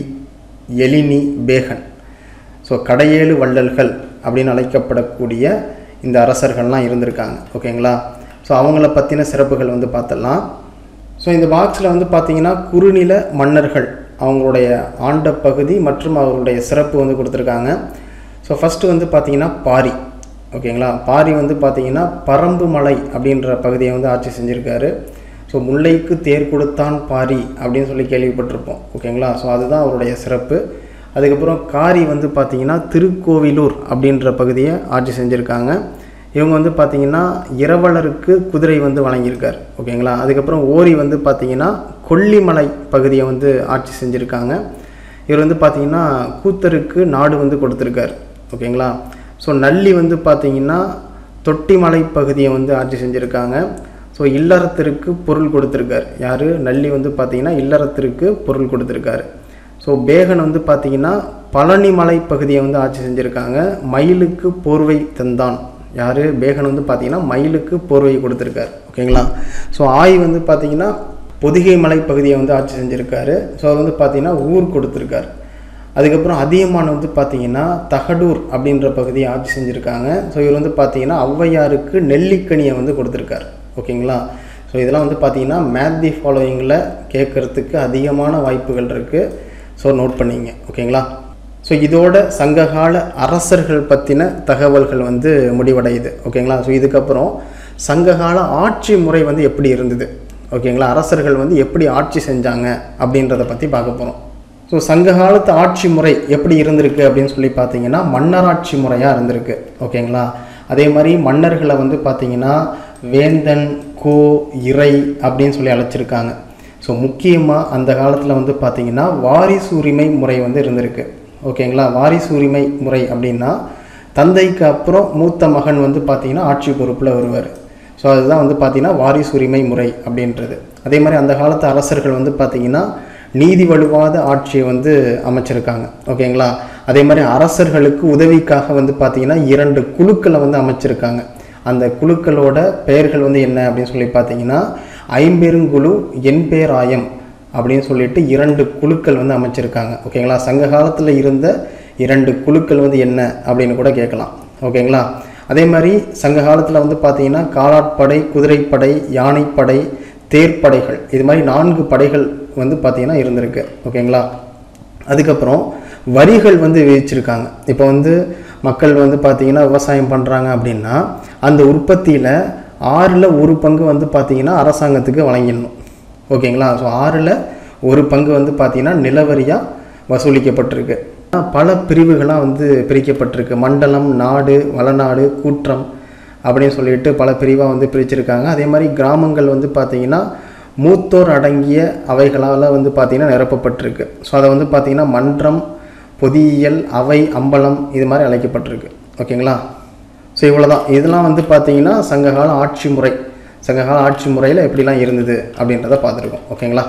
எலினி பேகன் ஸோ கடையேழு வள்ளல்கள் அப்படின்னு அழைக்கப்படக்கூடிய இந்த அரசர்கள்லாம் இருந்திருக்காங்க ஓகேங்களா ஸோ அவங்கள பற்றின சிறப்புகள் வந்து பார்த்தலாம் ஸோ இந்த பாக்ஸில் வந்து பார்த்தீங்கன்னா குறுநில மன்னர்கள் அவங்களுடைய ஆண்ட பகுதி மற்றும் அவருடைய சிறப்பு வந்து கொடுத்துருக்காங்க ஸோ ஃபஸ்ட்டு வந்து பார்த்தீங்கன்னா பாரி ஓகேங்களா பாரி வந்து பார்த்தீங்கன்னா பரம்பு மலை அப்படின்ற பகுதியை வந்து ஆட்சி செஞ்சுருக்காரு ஸோ முல்லைக்கு தேர் கொடுத்தான் பாரி அப்படின்னு சொல்லி கேள்விப்பட்டிருப்போம் ஓகேங்களா ஸோ அதுதான் அவருடைய சிறப்பு அதுக்கப்புறம் காரி வந்து பார்த்தீங்கன்னா திருக்கோவிலூர் அப்படின்ற பகுதியை ஆட்சி செஞ்சுருக்காங்க இவங்க வந்து பார்த்தீங்கன்னா இரவலருக்கு குதிரை வந்து வழங்கியிருக்கார் ஓகேங்களா அதுக்கப்புறம் ஓரி வந்து பார்த்தீங்கன்னா கொல்லிமலை பகுதியை வந்து ஆட்சி செஞ்சுருக்காங்க இவர் வந்து பார்த்தீங்கன்னா கூத்தருக்கு நாடு வந்து கொடுத்துருக்கார் ஓகேங்களா ஸோ நல்லி வந்து பார்த்தீங்கன்னா தொட்டிமலை பகுதியை வந்து ஆட்சி செஞ்சுருக்காங்க ஸோ இல்லறத்திற்கு பொருள் கொடுத்துருக்கார் யார் நல்லி வந்து பார்த்தீங்கன்னா இல்லறத்திற்கு பொருள் கொடுத்துருக்காரு ஸோ பேகன் வந்து பார்த்தீங்கன்னா பழனிமலை பகுதியை வந்து ஆட்சி செஞ்சுருக்காங்க மயிலுக்கு போர்வை தந்தான் யார் பேகன் வந்து பார்த்தீங்கன்னா மயிலுக்கு போர்வை கொடுத்துருக்காரு ஓகேங்களா ஸோ ஆய் வந்து பார்த்தீங்கன்னா பொதிகை மலை பகுதியை வந்து ஆட்சி செஞ்சுருக்காரு ஸோ அது வந்து பார்த்தீங்கன்னா ஊர் கொடுத்துருக்காரு அதுக்கப்புறம் அதியமான் வந்து பார்த்தீங்கன்னா தகடூர் அப்படின்ற பகுதியை ஆட்சி செஞ்சுருக்காங்க ஸோ இவர் வந்து பார்த்தீங்கன்னா ஔவையாருக்கு நெல்லிக்கனியை வந்து கொடுத்துருக்காரு ஓகேங்களா ஸோ இதெல்லாம் வந்து பார்த்தீங்கன்னா மேத் தி ஃபாலோயிங்கில் கேட்குறதுக்கு அதிகமான வாய்ப்புகள் இருக்குது ஸோ நோட் பண்ணிங்க ஓகேங்களா ஸோ இதோட சங்ககால அரசர்கள் பற்றின தகவல்கள் வந்து முடிவடையுது ஓகேங்களா ஸோ இதுக்கப்புறம் சங்ககால ஆட்சி முறை வந்து எப்படி இருந்தது ஓகேங்களா அரசர்கள் வந்து எப்படி ஆட்சி செஞ்சாங்க அப்படின்றத பற்றி பார்க்க போகிறோம் ஸோ சங்க காலத்து ஆட்சி முறை எப்படி இருந்திருக்கு அப்படின்னு சொல்லி பார்த்தீங்கன்னா மன்னராட்சி முறையாக இருந்திருக்கு ஓகேங்களா அதே மாதிரி மன்னர்களை வந்து பார்த்தீங்கன்னா வேந்தன் கோ இறை அப்படின்னு சொல்லி அழைச்சிருக்காங்க ஸோ முக்கியமாக அந்த காலத்தில் வந்து பார்த்தீங்கன்னா வாரிசு உரிமை முறை வந்து இருந்திருக்கு ஓகேங்களா வாரிசு உரிமை முறை அப்படின்னா தந்தைக்கு அப்புறம் மூத்த மகன் வந்து பார்த்தீங்கன்னா ஆட்சி பொறுப்பில் வருவார் ஸோ அதுதான் வந்து பார்த்தீங்கன்னா வாரிசு உரிமை முறை அப்படின்றது அதே மாதிரி அந்த காலத்து அரசர்கள் வந்து பார்த்தீங்கன்னா நீதி வலுவாத ஆட்சியை வந்து அமைச்சிருக்காங்க ஓகேங்களா அதே மாதிரி அரசர்களுக்கு உதவிக்காக வந்து பார்த்தீங்கன்னா இரண்டு குழுக்களை வந்து அமைச்சிருக்காங்க அந்த குழுக்களோட பெயர்கள் வந்து என்ன அப்படின்னு சொல்லி பார்த்தீங்கன்னா ஐம்பெருங்குழு என்பேராயம் அப்படின்னு சொல்லிட்டு இரண்டு குழுக்கள் வந்து அமைச்சிருக்காங்க ஓகேங்களா சங்க காலத்தில் இருந்த இரண்டு குழுக்கள் வந்து என்ன அப்படின்னு கூட கேட்கலாம் ஓகேங்களா அதே மாதிரி சங்க காலத்தில் வந்து பார்த்தீங்கன்னா காலாட்படை குதிரைப்படை யானைப்படை தேர்ப்படைகள் இது மாதிரி நான்கு படைகள் வந்து பார்த்தீங்கன்னா இருந்திருக்கு ஓகேங்களா அதுக்கப்புறம் வரிகள் வந்து விதிச்சிருக்காங்க இப்போ வந்து மக்கள் வந்து பார்த்தீங்கன்னா விவசாயம் பண்ணுறாங்க அப்படின்னா அந்த உற்பத்தியில் ஆறில் ஒரு பங்கு வந்து பார்த்தீங்கன்னா அரசாங்கத்துக்கு வழங்கிடணும் ஓகேங்களா ஸோ ஆறில் ஒரு பங்கு வந்து பார்த்தீங்கன்னா நிலவரியாக வசூலிக்கப்பட்டிருக்கு பல பிரிவுகளாக வந்து பிரிக்கப்பட்டிருக்கு மண்டலம் நாடு வளநாடு கூற்றம் அப்படின்னு சொல்லிட்டு பல பிரிவாக வந்து பிரிச்சிருக்காங்க அதே மாதிரி கிராமங்கள் வந்து பார்த்திங்கன்னா மூத்தோர் அடங்கிய அவைகளால் வந்து பார்த்திங்கன்னா நிரப்பப்பட்டிருக்கு ஸோ அதை வந்து பார்த்திங்கன்னா மன்றம் பொதியியல் அவை அம்பலம் இது மாதிரி அழைக்கப்பட்டிருக்கு ஓகேங்களா ஸோ இவ்வளோ தான் இதெல்லாம் வந்து பார்த்திங்கன்னா சங்ககால ஆட்சி முறை சங்ககால ஆட்சி முறையில் எப்படிலாம் இருந்தது அப்படின்றத பார்த்துருக்கோம் ஓகேங்களா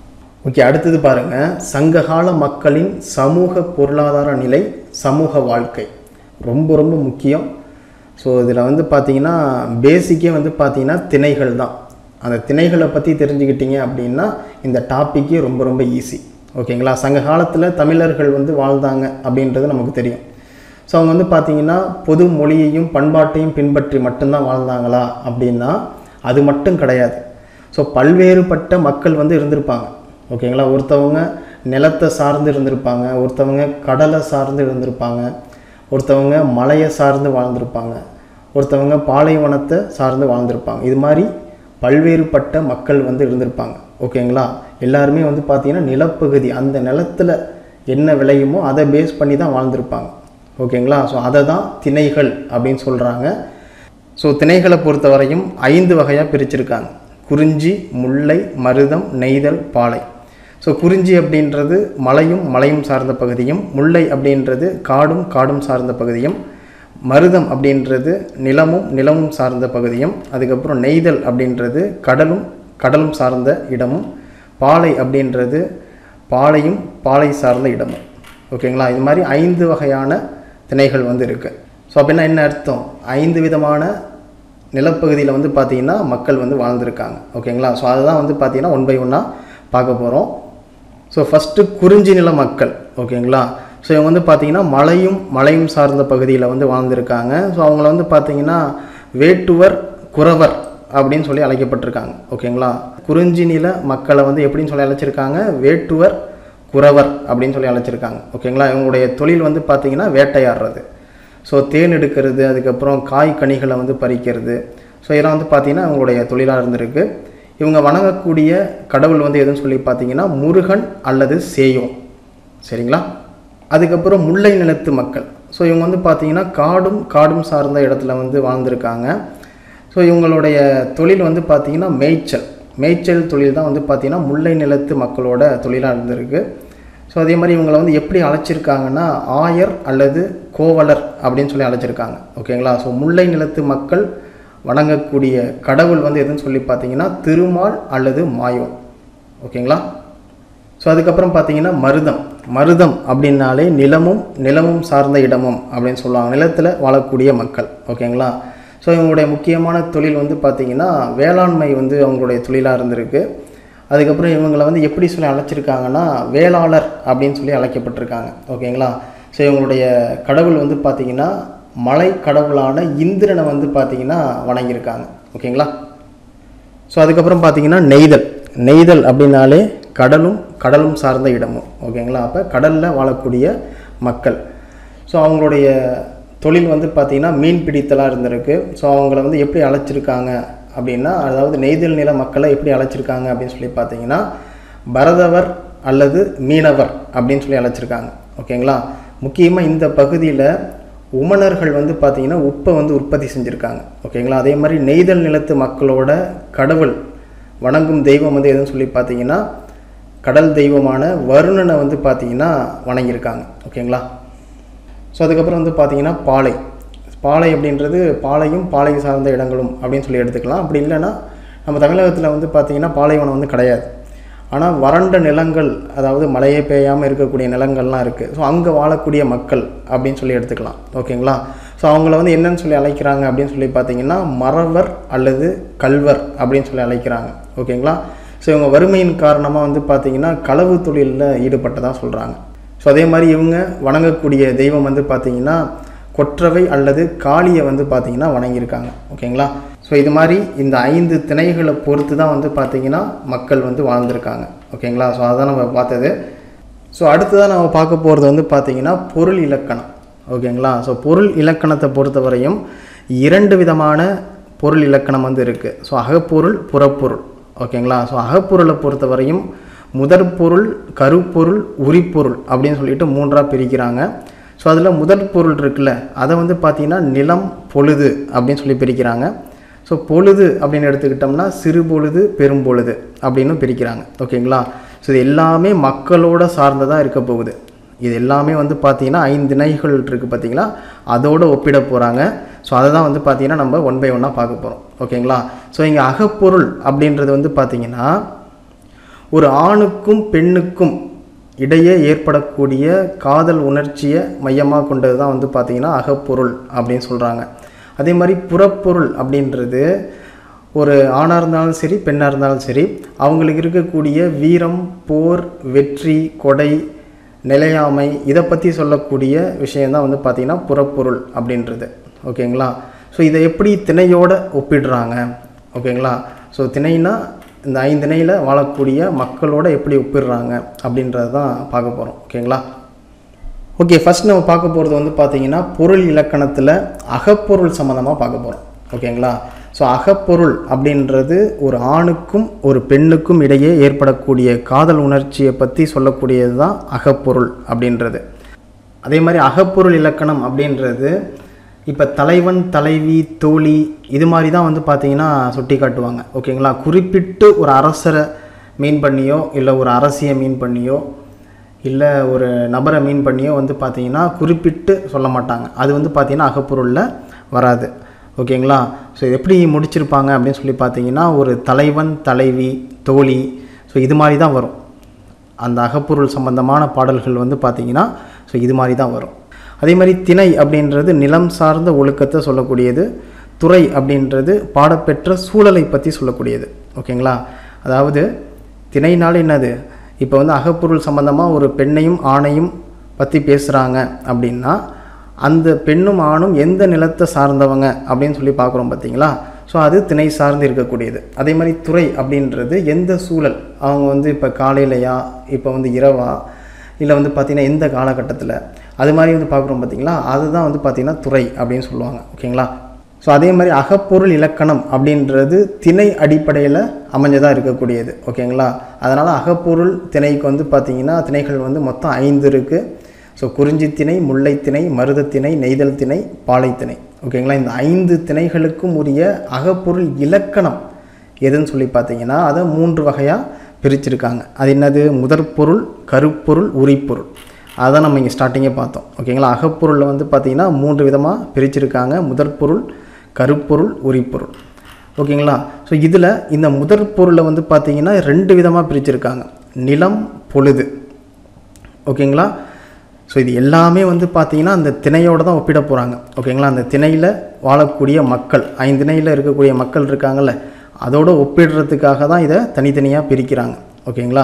ஓகே அடுத்தது பாருங்கள் சங்ககால மக்களின் சமூக பொருளாதார நிலை சமூக வாழ்க்கை ரொம்ப ரொம்ப முக்கியம் ஸோ இதில் வந்து பார்த்தீங்கன்னா பேசிக்கே வந்து பார்த்தீங்கன்னா திணைகள் தான் அந்த திணைகளை பற்றி தெரிஞ்சுக்கிட்டீங்க அப்படின்னா இந்த டாப்பிக்கே ரொம்ப ரொம்ப ஈஸி ஓகேங்களா சங்க காலத்தில் தமிழர்கள் வந்து வாழ்ந்தாங்க அப்படின்றது நமக்கு தெரியும் ஸோ அவங்க வந்து பார்த்தீங்கன்னா பொது மொழியையும் பண்பாட்டையும் பின்பற்றி மட்டும்தான் வாழ்ந்தாங்களா அப்படின்னா அது மட்டும் கிடையாது ஸோ பல்வேறுபட்ட மக்கள் வந்து இருந்திருப்பாங்க ஓகேங்களா ஒருத்தவங்க நிலத்தை சார்ந்து இருந்திருப்பாங்க ஒருத்தவங்க கடலை சார்ந்து இருந்திருப்பாங்க ஒருத்தவங்க மலையை சார்ந்து வாழ்ந்திருப்பாங்க ஒருத்தவங்க பாலைவனத்தை சார்ந்து வாழ்ந்திருப்பாங்க இது மாதிரி பல்வேறுபட்ட மக்கள் வந்து இருந்திருப்பாங்க ஓகேங்களா எல்லாருமே வந்து பார்த்திங்கன்னா நிலப்பகுதி அந்த நிலத்தில் என்ன விளையுமோ அதை பேஸ் பண்ணி தான் வாழ்ந்திருப்பாங்க ஓகேங்களா ஸோ அதை தான் திணைகள் அப்படின்னு சொல்கிறாங்க ஸோ திணைகளை பொறுத்தவரையும் ஐந்து வகையாக பிரிச்சிருக்காங்க குறிஞ்சி முல்லை மருதம் நெய்தல் பாலை ஸோ குறிஞ்சி அப்படின்றது மலையும் மலையும் சார்ந்த பகுதியும் முல்லை அப்படின்றது காடும் காடும் சார்ந்த பகுதியும் மருதம் அப்படின்றது நிலமும் நிலமும் சார்ந்த பகுதியும் அதுக்கப்புறம் நெய்தல் அப்படின்றது கடலும் கடலும் சார்ந்த இடமும் பாலை அப்படின்றது பாலையும் பாலை சார்ந்த இடமும் ஓகேங்களா இது மாதிரி ஐந்து வகையான திணைகள் வந்து இருக்குது ஸோ அப்படின்னா என்ன அர்த்தம் ஐந்து விதமான நிலப்பகுதியில் வந்து பார்த்திங்கன்னா மக்கள் வந்து வாழ்ந்திருக்காங்க ஓகேங்களா ஸோ அதுதான் வந்து பார்த்திங்கன்னா ஒன் பை ஒன்னாக பார்க்க போகிறோம் ஸோ ஃபஸ்ட்டு குறிஞ்சி நில மக்கள் ஓகேங்களா ஸோ இவங்க வந்து பார்த்திங்கன்னா மலையும் மலையும் சார்ந்த பகுதியில் வந்து வாழ்ந்திருக்காங்க ஸோ அவங்கள வந்து பார்த்திங்கன்னா வேட்டுவர் குறவர் அப்படின்னு சொல்லி அழைக்கப்பட்டிருக்காங்க ஓகேங்களா குறிஞ்சி நில மக்களை வந்து எப்படின்னு சொல்லி அழைச்சிருக்காங்க வேட்டுவர் குறவர் அப்படின்னு சொல்லி அழைச்சிருக்காங்க ஓகேங்களா இவங்களுடைய தொழில் வந்து பார்த்திங்கன்னா வேட்டையாடுறது ஸோ தேன் எடுக்கிறது அதுக்கப்புறம் காய் கனிகளை வந்து பறிக்கிறது ஸோ இதெல்லாம் வந்து பார்த்திங்கன்னா அவங்களுடைய தொழிலாக இருந்திருக்கு இவங்க வணங்கக்கூடிய கடவுள் வந்து எதுன்னு சொல்லி பார்த்தீங்கன்னா முருகன் அல்லது சேயோன் சரிங்களா அதுக்கப்புறம் முல்லை நிலத்து மக்கள் ஸோ இவங்க வந்து பார்த்தீங்கன்னா காடும் காடும் சார்ந்த இடத்துல வந்து வாழ்ந்திருக்காங்க ஸோ இவங்களுடைய தொழில் வந்து பார்த்தீங்கன்னா மேய்ச்சல் மேய்ச்சல் தொழில் தான் வந்து பார்த்தீங்கன்னா முல்லை நிலத்து மக்களோட தொழிலாக இருந்திருக்கு ஸோ அதே மாதிரி இவங்களை வந்து எப்படி அழைச்சிருக்காங்கன்னா ஆயர் அல்லது கோவலர் அப்படின்னு சொல்லி அழைச்சிருக்காங்க ஓகேங்களா ஸோ முல்லை நிலத்து மக்கள் வணங்கக்கூடிய கடவுள் வந்து எதுன்னு சொல்லி பார்த்தீங்கன்னா திருமால் அல்லது மாயோன் ஓகேங்களா ஸோ அதுக்கப்புறம் பார்த்தீங்கன்னா மருதம் மருதம் அப்படின்னாலே நிலமும் நிலமும் சார்ந்த இடமும் அப்படின்னு சொல்லுவாங்க நிலத்தில் வாழக்கூடிய மக்கள் ஓகேங்களா ஸோ இவங்களுடைய முக்கியமான தொழில் வந்து பார்த்திங்கன்னா வேளாண்மை வந்து அவங்களுடைய தொழிலாக இருந்திருக்கு அதுக்கப்புறம் இவங்களை வந்து எப்படி சொல்லி அழைச்சிருக்காங்கன்னா வேளாளர் அப்படின்னு சொல்லி அழைக்கப்பட்டிருக்காங்க ஓகேங்களா ஸோ இவங்களுடைய கடவுள் வந்து பார்த்திங்கன்னா மலை கடவுளான இந்திரனை வந்து பார்த்திங்கன்னா வணங்கியிருக்காங்க ஓகேங்களா ஸோ அதுக்கப்புறம் பார்த்தீங்கன்னா நெய்தல் நெய்தல் அப்படின்னாலே கடலும் கடலும் சார்ந்த இடமும் ஓகேங்களா அப்போ கடலில் வாழக்கூடிய மக்கள் ஸோ அவங்களுடைய தொழில் வந்து பார்த்திங்கன்னா மீன் பிடித்தலாக இருந்திருக்கு ஸோ அவங்கள வந்து எப்படி அழைச்சிருக்காங்க அப்படின்னா அதாவது நெய்தல் நில மக்களை எப்படி அழைச்சிருக்காங்க அப்படின்னு சொல்லி பார்த்தீங்கன்னா பரதவர் அல்லது மீனவர் அப்படின்னு சொல்லி அழைச்சிருக்காங்க ஓகேங்களா முக்கியமாக இந்த பகுதியில் உமணர்கள் வந்து பார்த்திங்கன்னா உப்பை வந்து உற்பத்தி செஞ்சுருக்காங்க ஓகேங்களா அதே மாதிரி நெய்தல் நிலத்து மக்களோட கடவுள் வணங்கும் தெய்வம் வந்து எதுன்னு சொல்லி பார்த்தீங்கன்னா கடல் தெய்வமான வருணனை வந்து பார்த்தீங்கன்னா வணங்கியிருக்காங்க ஓகேங்களா ஸோ அதுக்கப்புறம் வந்து பார்த்தீங்கன்னா பாலை பாலை அப்படின்றது பாலையும் பாலை சார்ந்த இடங்களும் அப்படின்னு சொல்லி எடுத்துக்கலாம் அப்படி இல்லைன்னா நம்ம தமிழகத்தில் வந்து பார்த்திங்கன்னா பாலைவனம் வந்து கிடையாது ஆனால் வறண்ட நிலங்கள் அதாவது மழையே பெய்யாமல் இருக்கக்கூடிய நிலங்கள்லாம் இருக்குது ஸோ அங்கே வாழக்கூடிய மக்கள் அப்படின்னு சொல்லி எடுத்துக்கலாம் ஓகேங்களா ஸோ அவங்கள வந்து என்னன்னு சொல்லி அழைக்கிறாங்க அப்படின்னு சொல்லி பார்த்தீங்கன்னா மறவர் அல்லது கல்வர் அப்படின்னு சொல்லி அழைக்கிறாங்க ஓகேங்களா ஸோ இவங்க வறுமையின் காரணமாக வந்து பார்த்திங்கன்னா களவு தொழிலில் ஈடுபட்டதாக சொல்கிறாங்க ஸோ அதே மாதிரி இவங்க வணங்கக்கூடிய தெய்வம் வந்து பார்த்திங்கன்னா கொற்றவை அல்லது காளியை வந்து பார்த்திங்கன்னா வணங்கியிருக்காங்க ஓகேங்களா ஸோ இது மாதிரி இந்த ஐந்து திணைகளை பொறுத்து தான் வந்து பார்த்திங்கன்னா மக்கள் வந்து வாழ்ந்திருக்காங்க ஓகேங்களா ஸோ அதுதான் நம்ம பார்த்தது ஸோ அடுத்ததாக நம்ம பார்க்க போகிறது வந்து பார்த்திங்கன்னா பொருள் இலக்கணம் ஓகேங்களா ஸோ பொருள் இலக்கணத்தை பொறுத்தவரையும் இரண்டு விதமான பொருள் இலக்கணம் வந்து இருக்குது ஸோ அகப்பொருள் புறப்பொருள் ஓகேங்களா ஸோ அகப்பொருளை பொறுத்தவரையும் முதற் பொருள் கருப்பொருள் உரிப்பொருள் அப்படின்னு சொல்லிட்டு மூன்றாக பிரிக்கிறாங்க ஸோ அதில் முதல் பொருள் இருக்குல்ல அதை வந்து பார்த்திங்கன்னா நிலம் பொழுது அப்படின்னு சொல்லி பிரிக்கிறாங்க ஸோ பொழுது அப்படின்னு எடுத்துக்கிட்டோம்னா சிறு பொழுது பெரும்பொழுது அப்படின்னு பிரிக்கிறாங்க ஓகேங்களா ஸோ இது எல்லாமே மக்களோட சார்ந்ததாக இருக்க போகுது இது எல்லாமே வந்து பார்த்தீங்கன்னா ஐந்து இணைகள் இருக்குது பார்த்தீங்களா அதோட ஒப்பிட போகிறாங்க ஸோ அதை தான் வந்து பார்த்தீங்கன்னா நம்ம ஒன் பை ஒன்னாக பார்க்க போகிறோம் ஓகேங்களா ஸோ இங்கே அகப்பொருள் அப்படின்றது வந்து பார்த்தீங்கன்னா ஒரு ஆணுக்கும் பெண்ணுக்கும் இடையே ஏற்படக்கூடிய காதல் உணர்ச்சியை மையமாக கொண்டது தான் வந்து பார்த்திங்கன்னா அகப்பொருள் அப்படின்னு சொல்கிறாங்க அதே மாதிரி புறப்பொருள் அப்படின்றது ஒரு ஆணாக இருந்தாலும் சரி பெண்ணாக இருந்தாலும் சரி அவங்களுக்கு இருக்கக்கூடிய வீரம் போர் வெற்றி கொடை நிலையாமை இதை பற்றி சொல்லக்கூடிய விஷயந்தான் வந்து பார்த்திங்கன்னா புறப்பொருள் அப்படின்றது ஓகேங்களா ஸோ இதை எப்படி திணையோட ஒப்பிடுறாங்க ஓகேங்களா ஸோ திணைனா இந்த ஐந்து திணையில் வாழக்கூடிய மக்களோட எப்படி ஒப்பிடுறாங்க அப்படின்றது தான் பார்க்க போகிறோம் ஓகேங்களா ஓகே ஃபஸ்ட் நம்ம பார்க்க போகிறது வந்து பார்த்தீங்கன்னா பொருள் இலக்கணத்தில் அகப்பொருள் சம்மந்தமாக பார்க்க போகிறோம் ஓகேங்களா ஸோ அகப்பொருள் அப்படின்றது ஒரு ஆணுக்கும் ஒரு பெண்ணுக்கும் இடையே ஏற்படக்கூடிய காதல் உணர்ச்சியை பற்றி சொல்லக்கூடியது தான் அகப்பொருள் அப்படின்றது அதே மாதிரி அகப்பொருள் இலக்கணம் அப்படின்றது இப்போ தலைவன் தலைவி தோழி இது மாதிரி தான் வந்து பார்த்தீங்கன்னா சுட்டி காட்டுவாங்க ஓகேங்களா குறிப்பிட்டு ஒரு அரசரை மீன் பண்ணியோ இல்லை ஒரு அரசியை மீன் பண்ணியோ இல்லை ஒரு நபரை மீன் பண்ணியோ வந்து பார்த்தீங்கன்னா குறிப்பிட்டு சொல்ல மாட்டாங்க அது வந்து பார்த்தீங்கன்னா அகப்பொருளில் வராது ஓகேங்களா ஸோ எப்படி முடிச்சிருப்பாங்க அப்படின்னு சொல்லி பார்த்தீங்கன்னா ஒரு தலைவன் தலைவி தோழி ஸோ இது மாதிரி தான் வரும் அந்த அகப்பொருள் சம்பந்தமான பாடல்கள் வந்து பார்த்தீங்கன்னா ஸோ இது மாதிரி தான் வரும் அதே மாதிரி திணை அப்படின்றது நிலம் சார்ந்த ஒழுக்கத்தை சொல்லக்கூடியது துறை அப்படின்றது பாடப்பெற்ற சூழலை பற்றி சொல்லக்கூடியது ஓகேங்களா அதாவது திணைனால என்னது இப்போ வந்து அகப்பொருள் சம்பந்தமாக ஒரு பெண்ணையும் ஆணையும் பற்றி பேசுகிறாங்க அப்படின்னா அந்த பெண்ணும் ஆணும் எந்த நிலத்தை சார்ந்தவங்க அப்படின்னு சொல்லி பார்க்குறோம் பார்த்தீங்களா ஸோ அது திணை சார்ந்து இருக்கக்கூடியது அதே மாதிரி துறை அப்படின்றது எந்த சூழல் அவங்க வந்து இப்போ காலையிலையா இப்போ வந்து இரவா இல்லை வந்து பார்த்திங்கன்னா எந்த காலகட்டத்தில் அது மாதிரி வந்து பார்க்குறோம் பார்த்தீங்களா அதுதான் வந்து பார்த்திங்கன்னா துறை அப்படின்னு சொல்லுவாங்க ஓகேங்களா ஸோ அதே மாதிரி அகப்பொருள் இலக்கணம் அப்படின்றது திணை அடிப்படையில் அமைஞ்சதாக இருக்கக்கூடியது ஓகேங்களா அதனால் அகப்பொருள் திணைக்கு வந்து பார்த்திங்கன்னா திணைகள் வந்து மொத்தம் ஐந்து இருக்குது ஸோ குறிஞ்சி திணை முல்லை திணை மருத திணை நெய்தல் திணை பாலை திணை ஓகேங்களா இந்த ஐந்து திணைகளுக்கும் உரிய அகப்பொருள் இலக்கணம் எதுன்னு சொல்லி பார்த்தீங்கன்னா அதை மூன்று வகையாக பிரிச்சிருக்காங்க அது என்னது முதற்பொருள் கருப்பொருள் உரிப்பொருள் அதான் நம்ம இங்கே ஸ்டார்டிங்கே பார்த்தோம் ஓகேங்களா அகப்பொருளில் வந்து பார்த்திங்கன்னா மூன்று விதமாக பிரிச்சிருக்காங்க முதற்பொருள் கருப்பொருள் உரிப்பொருள் ஓகேங்களா ஸோ இதில் இந்த முதற் பொருளை வந்து பார்த்திங்கன்னா ரெண்டு விதமாக பிரிச்சிருக்காங்க நிலம் பொழுது ஓகேங்களா ஸோ இது எல்லாமே வந்து பார்த்தீங்கன்னா அந்த திணையோடு தான் ஒப்பிட போகிறாங்க ஓகேங்களா அந்த திணையில் வாழக்கூடிய மக்கள் ஐந்து திணையில் இருக்கக்கூடிய மக்கள் இருக்காங்கல்ல அதோடு ஒப்பிடுறதுக்காக தான் இதை தனித்தனியாக பிரிக்கிறாங்க ஓகேங்களா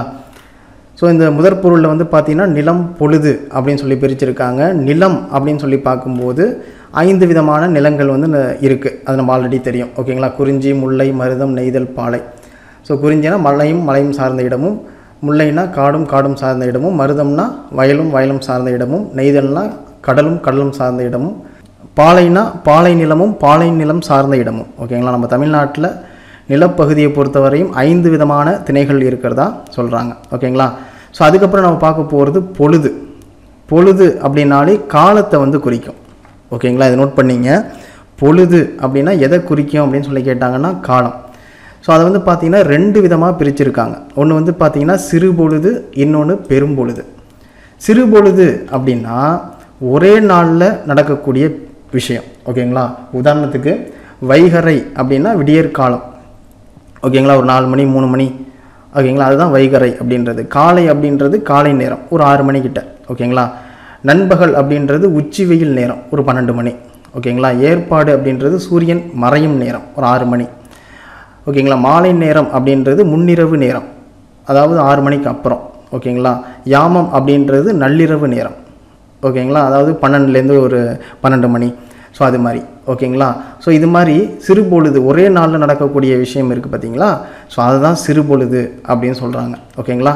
ஸோ இந்த முதற் பொருளில் வந்து பார்த்திங்கன்னா நிலம் பொழுது அப்படின்னு சொல்லி பிரிச்சிருக்காங்க நிலம் அப்படின்னு சொல்லி பார்க்கும்போது ஐந்து விதமான நிலங்கள் வந்து இருக்குது அது நம்ம ஆல்ரெடி தெரியும் ஓகேங்களா குறிஞ்சி முல்லை மருதம் நெய்தல் பாலை ஸோ குறிஞ்சினா மலையும் மலையும் சார்ந்த இடமும் முல்லைனா காடும் காடும் சார்ந்த இடமும் மருதம்னா வயலும் வயலும் சார்ந்த இடமும் நெய்தல்னா கடலும் கடலும் சார்ந்த இடமும் பாலைனா பாலை நிலமும் பாலை நிலம் சார்ந்த இடமும் ஓகேங்களா நம்ம தமிழ்நாட்டில் நிலப்பகுதியை பொறுத்தவரையும் ஐந்து விதமான திணைகள் இருக்கிறதா சொல்கிறாங்க ஓகேங்களா ஸோ அதுக்கப்புறம் நம்ம பார்க்க போகிறது பொழுது பொழுது அப்படின்னாலே காலத்தை வந்து குறிக்கும் ஓகேங்களா இதை நோட் பண்ணிங்க பொழுது அப்படின்னா எதை குறிக்கும் அப்படின்னு சொல்லி கேட்டாங்கன்னா காலம் ஸோ அதை வந்து பார்த்திங்கன்னா ரெண்டு விதமாக பிரிச்சிருக்காங்க ஒன்று வந்து பார்த்திங்கன்னா சிறு பொழுது இன்னொன்று பெரும்பொழுது சிறு பொழுது அப்படின்னா ஒரே நாளில் நடக்கக்கூடிய விஷயம் ஓகேங்களா உதாரணத்துக்கு வைகறை அப்படின்னா விடியற் காலம் ஓகேங்களா ஒரு நாலு மணி மூணு மணி ஓகேங்களா அதுதான் வைகறை அப்படின்றது காலை அப்படின்றது காலை நேரம் ஒரு ஆறு மணிக்கிட்ட ஓகேங்களா நண்பகல் அப்படின்றது உச்சி வெயில் நேரம் ஒரு பன்னெண்டு மணி ஓகேங்களா ஏற்பாடு அப்படின்றது சூரியன் மறையும் நேரம் ஒரு ஆறு மணி ஓகேங்களா மாலை நேரம் அப்படின்றது முன்னிரவு நேரம் அதாவது ஆறு மணிக்கு அப்புறம் ஓகேங்களா யாமம் அப்படின்றது நள்ளிரவு நேரம் ஓகேங்களா அதாவது பன்னெண்டுலேருந்து ஒரு பன்னெண்டு மணி ஸோ அது மாதிரி ஓகேங்களா ஸோ இது மாதிரி சிறுபொழுது ஒரே நாளில் நடக்கக்கூடிய விஷயம் இருக்குது பார்த்தீங்களா ஸோ அதுதான் சிறுபொழுது அப்படின்னு சொல்கிறாங்க ஓகேங்களா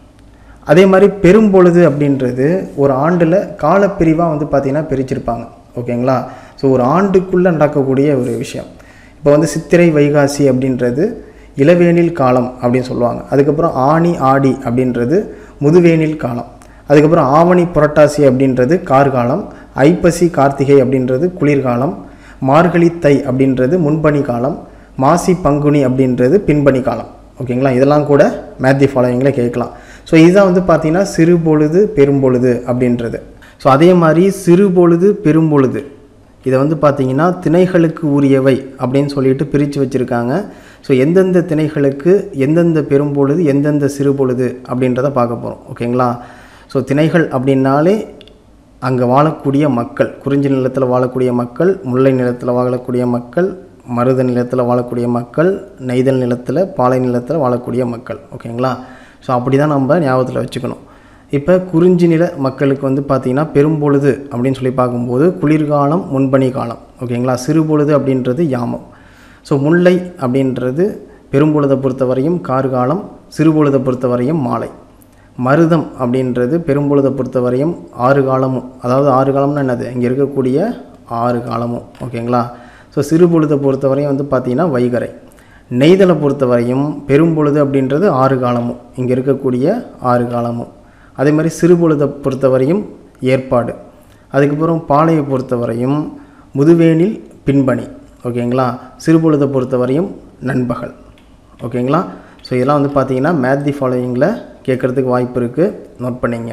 அதே மாதிரி பெரும்பொழுது அப்படின்றது ஒரு ஆண்டில் காலப்பிரிவாக வந்து பார்த்திங்கன்னா பிரிச்சிருப்பாங்க ஓகேங்களா ஸோ ஒரு ஆண்டுக்குள்ளே நடக்கக்கூடிய ஒரு விஷயம் இப்போ வந்து சித்திரை வைகாசி அப்படின்றது இளவேனில் காலம் அப்படின்னு சொல்லுவாங்க அதுக்கப்புறம் ஆனி ஆடி அப்படின்றது முதுவேனில் காலம் அதுக்கப்புறம் ஆவணி புரட்டாசி அப்படின்றது கார்காலம் ஐப்பசி கார்த்திகை அப்படின்றது குளிர்காலம் மார்கழி தை அப்படின்றது முன்பனி காலம் மாசி பங்குனி அப்படின்றது பின்பனி காலம் ஓகேங்களா இதெல்லாம் கூட மேத்தி ஃபாலோவிங்கில் கேட்கலாம் ஸோ இதுதான் வந்து பார்த்திங்கன்னா சிறு பொழுது பெரும்பொழுது அப்படின்றது ஸோ அதே மாதிரி சிறு பொழுது பெரும்பொழுது இதை வந்து பார்த்தீங்கன்னா திணைகளுக்கு உரியவை அப்படின்னு சொல்லிட்டு பிரித்து வச்சுருக்காங்க ஸோ எந்தெந்த திணைகளுக்கு எந்தெந்த பெரும்பொழுது எந்தெந்த சிறுபொழுது அப்படின்றத பார்க்க போகிறோம் ஓகேங்களா ஸோ திணைகள் அப்படின்னாலே அங்கே வாழக்கூடிய மக்கள் குறிஞ்சி நிலத்தில் வாழக்கூடிய மக்கள் முல்லை நிலத்தில் வாழக்கூடிய மக்கள் மருத நிலத்தில் வாழக்கூடிய மக்கள் நெய்தல் நிலத்தில் பாலை நிலத்தில் வாழக்கூடிய மக்கள் ஓகேங்களா ஸோ அப்படி தான் நம்ம ஞாபகத்தில் வச்சுக்கணும் இப்போ குறிஞ்சி நில மக்களுக்கு வந்து பார்த்திங்கன்னா பெரும்பொழுது அப்படின்னு சொல்லி பார்க்கும்போது குளிர்காலம் முன்பனி காலம் ஓகேங்களா சிறுபொழுது அப்படின்றது யாமம் ஸோ முல்லை அப்படின்றது பெரும்பொழுதை பொறுத்தவரையும் கார்காலம் சிறுபொழுதை பொறுத்தவரையும் மாலை மருதம் அப்படின்றது பெரும்பொழுதை பொறுத்தவரையும் ஆறு காலமும் அதாவது ஆறு காலம்னா என்னது இங்கே இருக்கக்கூடிய ஆறு காலமும் ஓகேங்களா ஸோ சிறுபொழுதை பொறுத்தவரையும் வந்து பார்த்திங்கன்னா வைகரை நெய்தலை பொறுத்தவரையும் பெரும்பொழுது அப்படின்றது ஆறு காலமும் இங்கே இருக்கக்கூடிய ஆறு காலமும் அதே மாதிரி சிறுபொழுதை பொறுத்தவரையும் ஏற்பாடு அதுக்கப்புறம் பாளையை பொறுத்தவரையும் முதுவேனில் பின்பணி ஓகேங்களா சிறுபொழுதை பொறுத்தவரையும் நண்பகல் ஓகேங்களா ஸோ இதெல்லாம் வந்து பார்த்தீங்கன்னா மேத் தி ஃபாலோயிங்கில் கேட்குறதுக்கு வாய்ப்பு இருக்குது நோட் பண்ணிங்க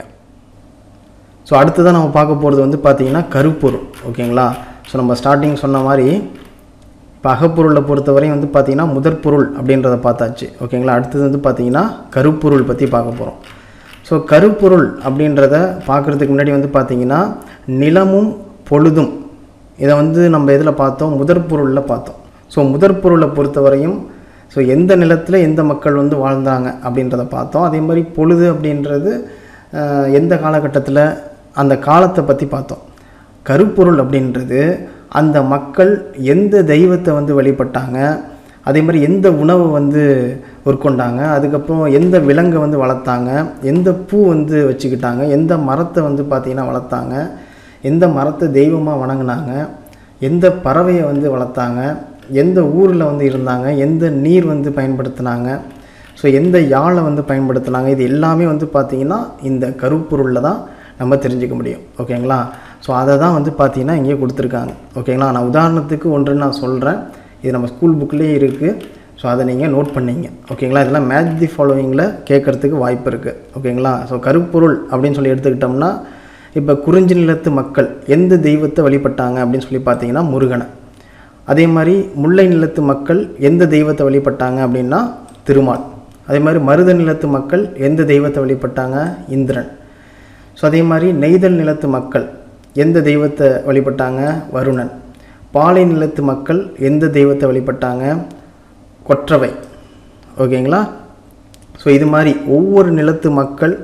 ஸோ அடுத்ததான் நம்ம பார்க்க போகிறது வந்து பார்த்தீங்கன்னா கருப்பொருள் ஓகேங்களா ஸோ நம்ம ஸ்டார்டிங் சொன்ன மாதிரி இப்போ அகப்பொருளை பொறுத்தவரையும் வந்து பார்த்தீங்கன்னா முதற் பொருள் அப்படின்றத பார்த்தாச்சு ஓகேங்களா அடுத்தது வந்து பார்த்தீங்கன்னா கருப்பொருள் பற்றி பார்க்க போகிறோம் ஸோ கருப்பொருள் அப்படின்றத பார்க்குறதுக்கு முன்னாடி வந்து பார்த்தீங்கன்னா நிலமும் பொழுதும் இதை வந்து நம்ம எதில் பார்த்தோம் முதற் பொருளில் பார்த்தோம் ஸோ முதற் பொருளை பொறுத்தவரையும் ஸோ எந்த நிலத்தில் எந்த மக்கள் வந்து வாழ்ந்தாங்க அப்படின்றத பார்த்தோம் அதே மாதிரி பொழுது அப்படின்றது அஹ், எந்த காலகட்டத்தில் அந்த காலத்தை பற்றி பார்த்தோம் கருப்பொருள் அப்படின்றது அந்த மக்கள் எந்த தெய்வத்தை வந்து வழிபட்டாங்க அதே மாதிரி எந்த உணவை வந்து உட்கொண்டாங்க அதுக்கப்புறம் எந்த விலங்கை வந்து வளர்த்தாங்க எந்த பூ வந்து வச்சுக்கிட்டாங்க எந்த மரத்தை வந்து பார்த்திங்கன்னா வளர்த்தாங்க எந்த மரத்தை தெய்வமாக வணங்குனாங்க எந்த பறவையை வந்து வளர்த்தாங்க எந்த ஊரில் வந்து இருந்தாங்க எந்த நீர் வந்து பயன்படுத்தினாங்க ஸோ எந்த யாழை வந்து பயன்படுத்தினாங்க இது எல்லாமே வந்து பார்த்திங்கன்னா இந்த கருப்பொருளில் தான் நம்ம தெரிஞ்சுக்க முடியும் ஓகேங்களா ஸோ அதை தான் வந்து பார்த்திங்கன்னா இங்கே கொடுத்துருக்காங்க ஓகேங்களா நான் உதாரணத்துக்கு ஒன்று நான் சொல்கிறேன் இது நம்ம ஸ்கூல் புக்லேயே இருக்குது ஸோ அதை நீங்கள் நோட் பண்ணீங்க ஓகேங்களா இதெல்லாம் மேட்ச் தி ஃபாலோவிங்கில் கேட்குறதுக்கு வாய்ப்பு இருக்குது ஓகேங்களா ஸோ கருப்பொருள் அப்படின்னு சொல்லி எடுத்துக்கிட்டோம்னா இப்போ குறிஞ்சி நிலத்து மக்கள் எந்த தெய்வத்தை வழிபட்டாங்க அப்படின்னு சொல்லி பார்த்தீங்கன்னா முருகனை அதே மாதிரி முல்லை நிலத்து மக்கள் எந்த தெய்வத்தை வழிபட்டாங்க அப்படின்னா திருமால் அதே மாதிரி மருத நிலத்து மக்கள் எந்த தெய்வத்தை வழிபட்டாங்க இந்திரன் ஸோ அதே மாதிரி நெய்தல் நிலத்து மக்கள் எந்த தெய்வத்தை வழிபட்டாங்க வருணன் பாலை நிலத்து மக்கள் எந்த தெய்வத்தை வழிபட்டாங்க கொற்றவை ஓகேங்களா ஸோ இது மாதிரி ஒவ்வொரு நிலத்து மக்கள்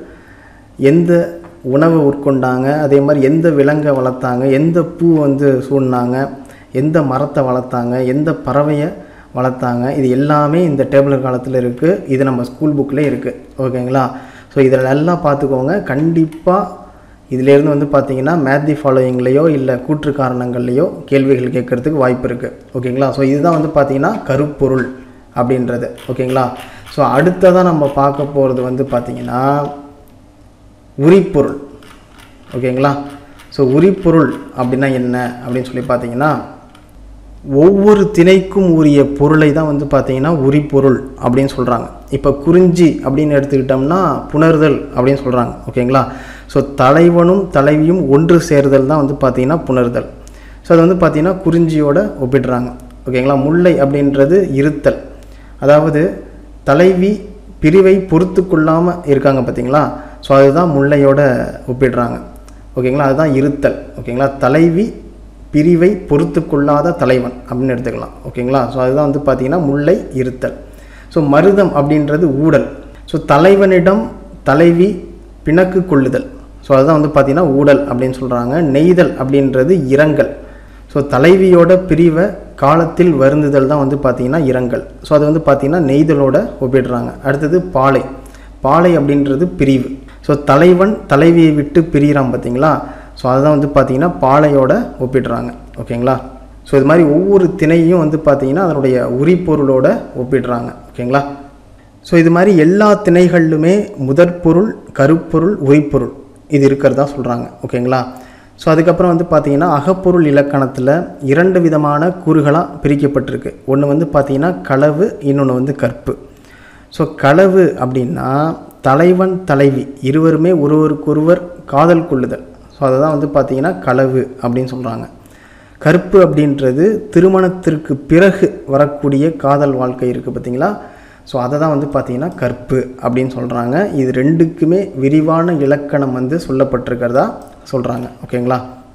எந்த உணவை உட்கொண்டாங்க அதே மாதிரி எந்த விலங்கை வளர்த்தாங்க எந்த பூ வந்து சூடினாங்க எந்த மரத்தை வளர்த்தாங்க எந்த பறவையை வளர்த்தாங்க இது எல்லாமே இந்த டேபிள் காலத்தில் இருக்குது இது நம்ம ஸ்கூல் புக்கில் இருக்குது ஓகேங்களா ஸோ இதில் நல்லா பார்த்துக்கோங்க கண்டிப்பாக இதிலேருந்து வந்து பார்த்தீங்கன்னா மேத் தி ஃபாலோயிங்லேயோ இல்லை கூற்று காரணங்கள்லையோ கேள்விகள் கேட்கறதுக்கு வாய்ப்பு இருக்குது ஓகேங்களா ஸோ இதுதான் வந்து பார்த்தீங்கன்னா கருப்பொருள் அப்படின்றது ஓகேங்களா ஸோ அடுத்ததாக நம்ம பார்க்க போகிறது வந்து பார்த்தீங்கன்னா உரிப்பொருள் ஓகேங்களா ஸோ உரிப்பொருள் அப்படின்னா என்ன அப்படின்னு சொல்லி பார்த்தீங்கன்னா ஒவ்வொரு திணைக்கும் உரிய பொருளை தான் வந்து பார்த்தீங்கன்னா உரிப்பொருள் அப்படின்னு சொல்கிறாங்க இப்போ குறிஞ்சி அப்படின்னு எடுத்துக்கிட்டோம்னா புணர்தல் அப்படின்னு சொல்கிறாங்க ஓகேங்களா ஸோ தலைவனும் தலைவியும் ஒன்று சேர்தல் தான் வந்து பார்த்தீங்கன்னா புணர்தல் ஸோ அது வந்து பார்த்தீங்கன்னா குறிஞ்சியோட ஒப்பிடுறாங்க ஓகேங்களா முல்லை அப்படின்றது இருத்தல் அதாவது தலைவி பிரிவை பொறுத்து கொள்ளாமல் இருக்காங்க பார்த்தீங்களா ஸோ அதுதான் முல்லையோட ஒப்பிடுறாங்க ஓகேங்களா அதுதான் இருத்தல் ஓகேங்களா தலைவி பிரிவை பொறுத்து கொள்ளாத தலைவன் அப்படின்னு எடுத்துக்கலாம் ஓகேங்களா ஸோ அதுதான் வந்து பார்த்தீங்கன்னா முல்லை இருத்தல் ஸோ மருதம் அப்படின்றது ஊடல் ஸோ தலைவனிடம் தலைவி பிணக்கு கொள்ளுதல் ஸோ அதுதான் வந்து பார்த்தீங்கன்னா ஊடல் அப்படின்னு சொல்கிறாங்க நெய்தல் அப்படின்றது இரங்கல் ஸோ தலைவியோட பிரிவை காலத்தில் வருந்துதல் தான் வந்து பார்த்தீங்கன்னா இரங்கல் ஸோ அது வந்து பார்த்தீங்கன்னா நெய்தலோட ஒப்பிடுறாங்க அடுத்தது பாலை பாலை அப்படின்றது பிரிவு ஸோ தலைவன் தலைவியை விட்டு பிரிகிறான் பார்த்தீங்களா ஸோ அதுதான் வந்து பார்த்தீங்கன்னா பாலையோட ஒப்பிடுறாங்க ஓகேங்களா ஸோ இது மாதிரி ஒவ்வொரு திணையும் வந்து பார்த்தீங்கன்னா அதனுடைய உரிப்பொருளோட ஒப்பிடுறாங்க ஓகேங்களா ஸோ இது மாதிரி எல்லா திணைகளிலுமே முதற்பொருள் கருப்பொருள் உரிப்பொருள் இது இருக்கிறதா சொல்கிறாங்க ஓகேங்களா ஸோ அதுக்கப்புறம் வந்து பார்த்தீங்கன்னா அகப்பொருள் இலக்கணத்தில் இரண்டு விதமான கூறுகளாக பிரிக்கப்பட்டிருக்கு ஒன்று வந்து பார்த்தீங்கன்னா களவு இன்னொன்று வந்து கற்பு ஸோ களவு அப்படின்னா தலைவன் தலைவி இருவருமே ஒருவருக்கொருவர் காதல் கொள்ளுதல் ஸோ அதை தான் வந்து பார்த்தீங்கன்னா களவு அப்படின்னு சொல்கிறாங்க கற்பு அப்படின்றது திருமணத்திற்கு பிறகு வரக்கூடிய காதல் வாழ்க்கை இருக்குது பார்த்தீங்களா ஸோ அதை தான் வந்து பார்த்தீங்கன்னா கற்பு அப்படின்னு சொல்கிறாங்க இது ரெண்டுக்குமே விரிவான இலக்கணம் வந்து சொல்லப்பட்டிருக்கிறதா சொல்கிறாங்க ஓகேங்களா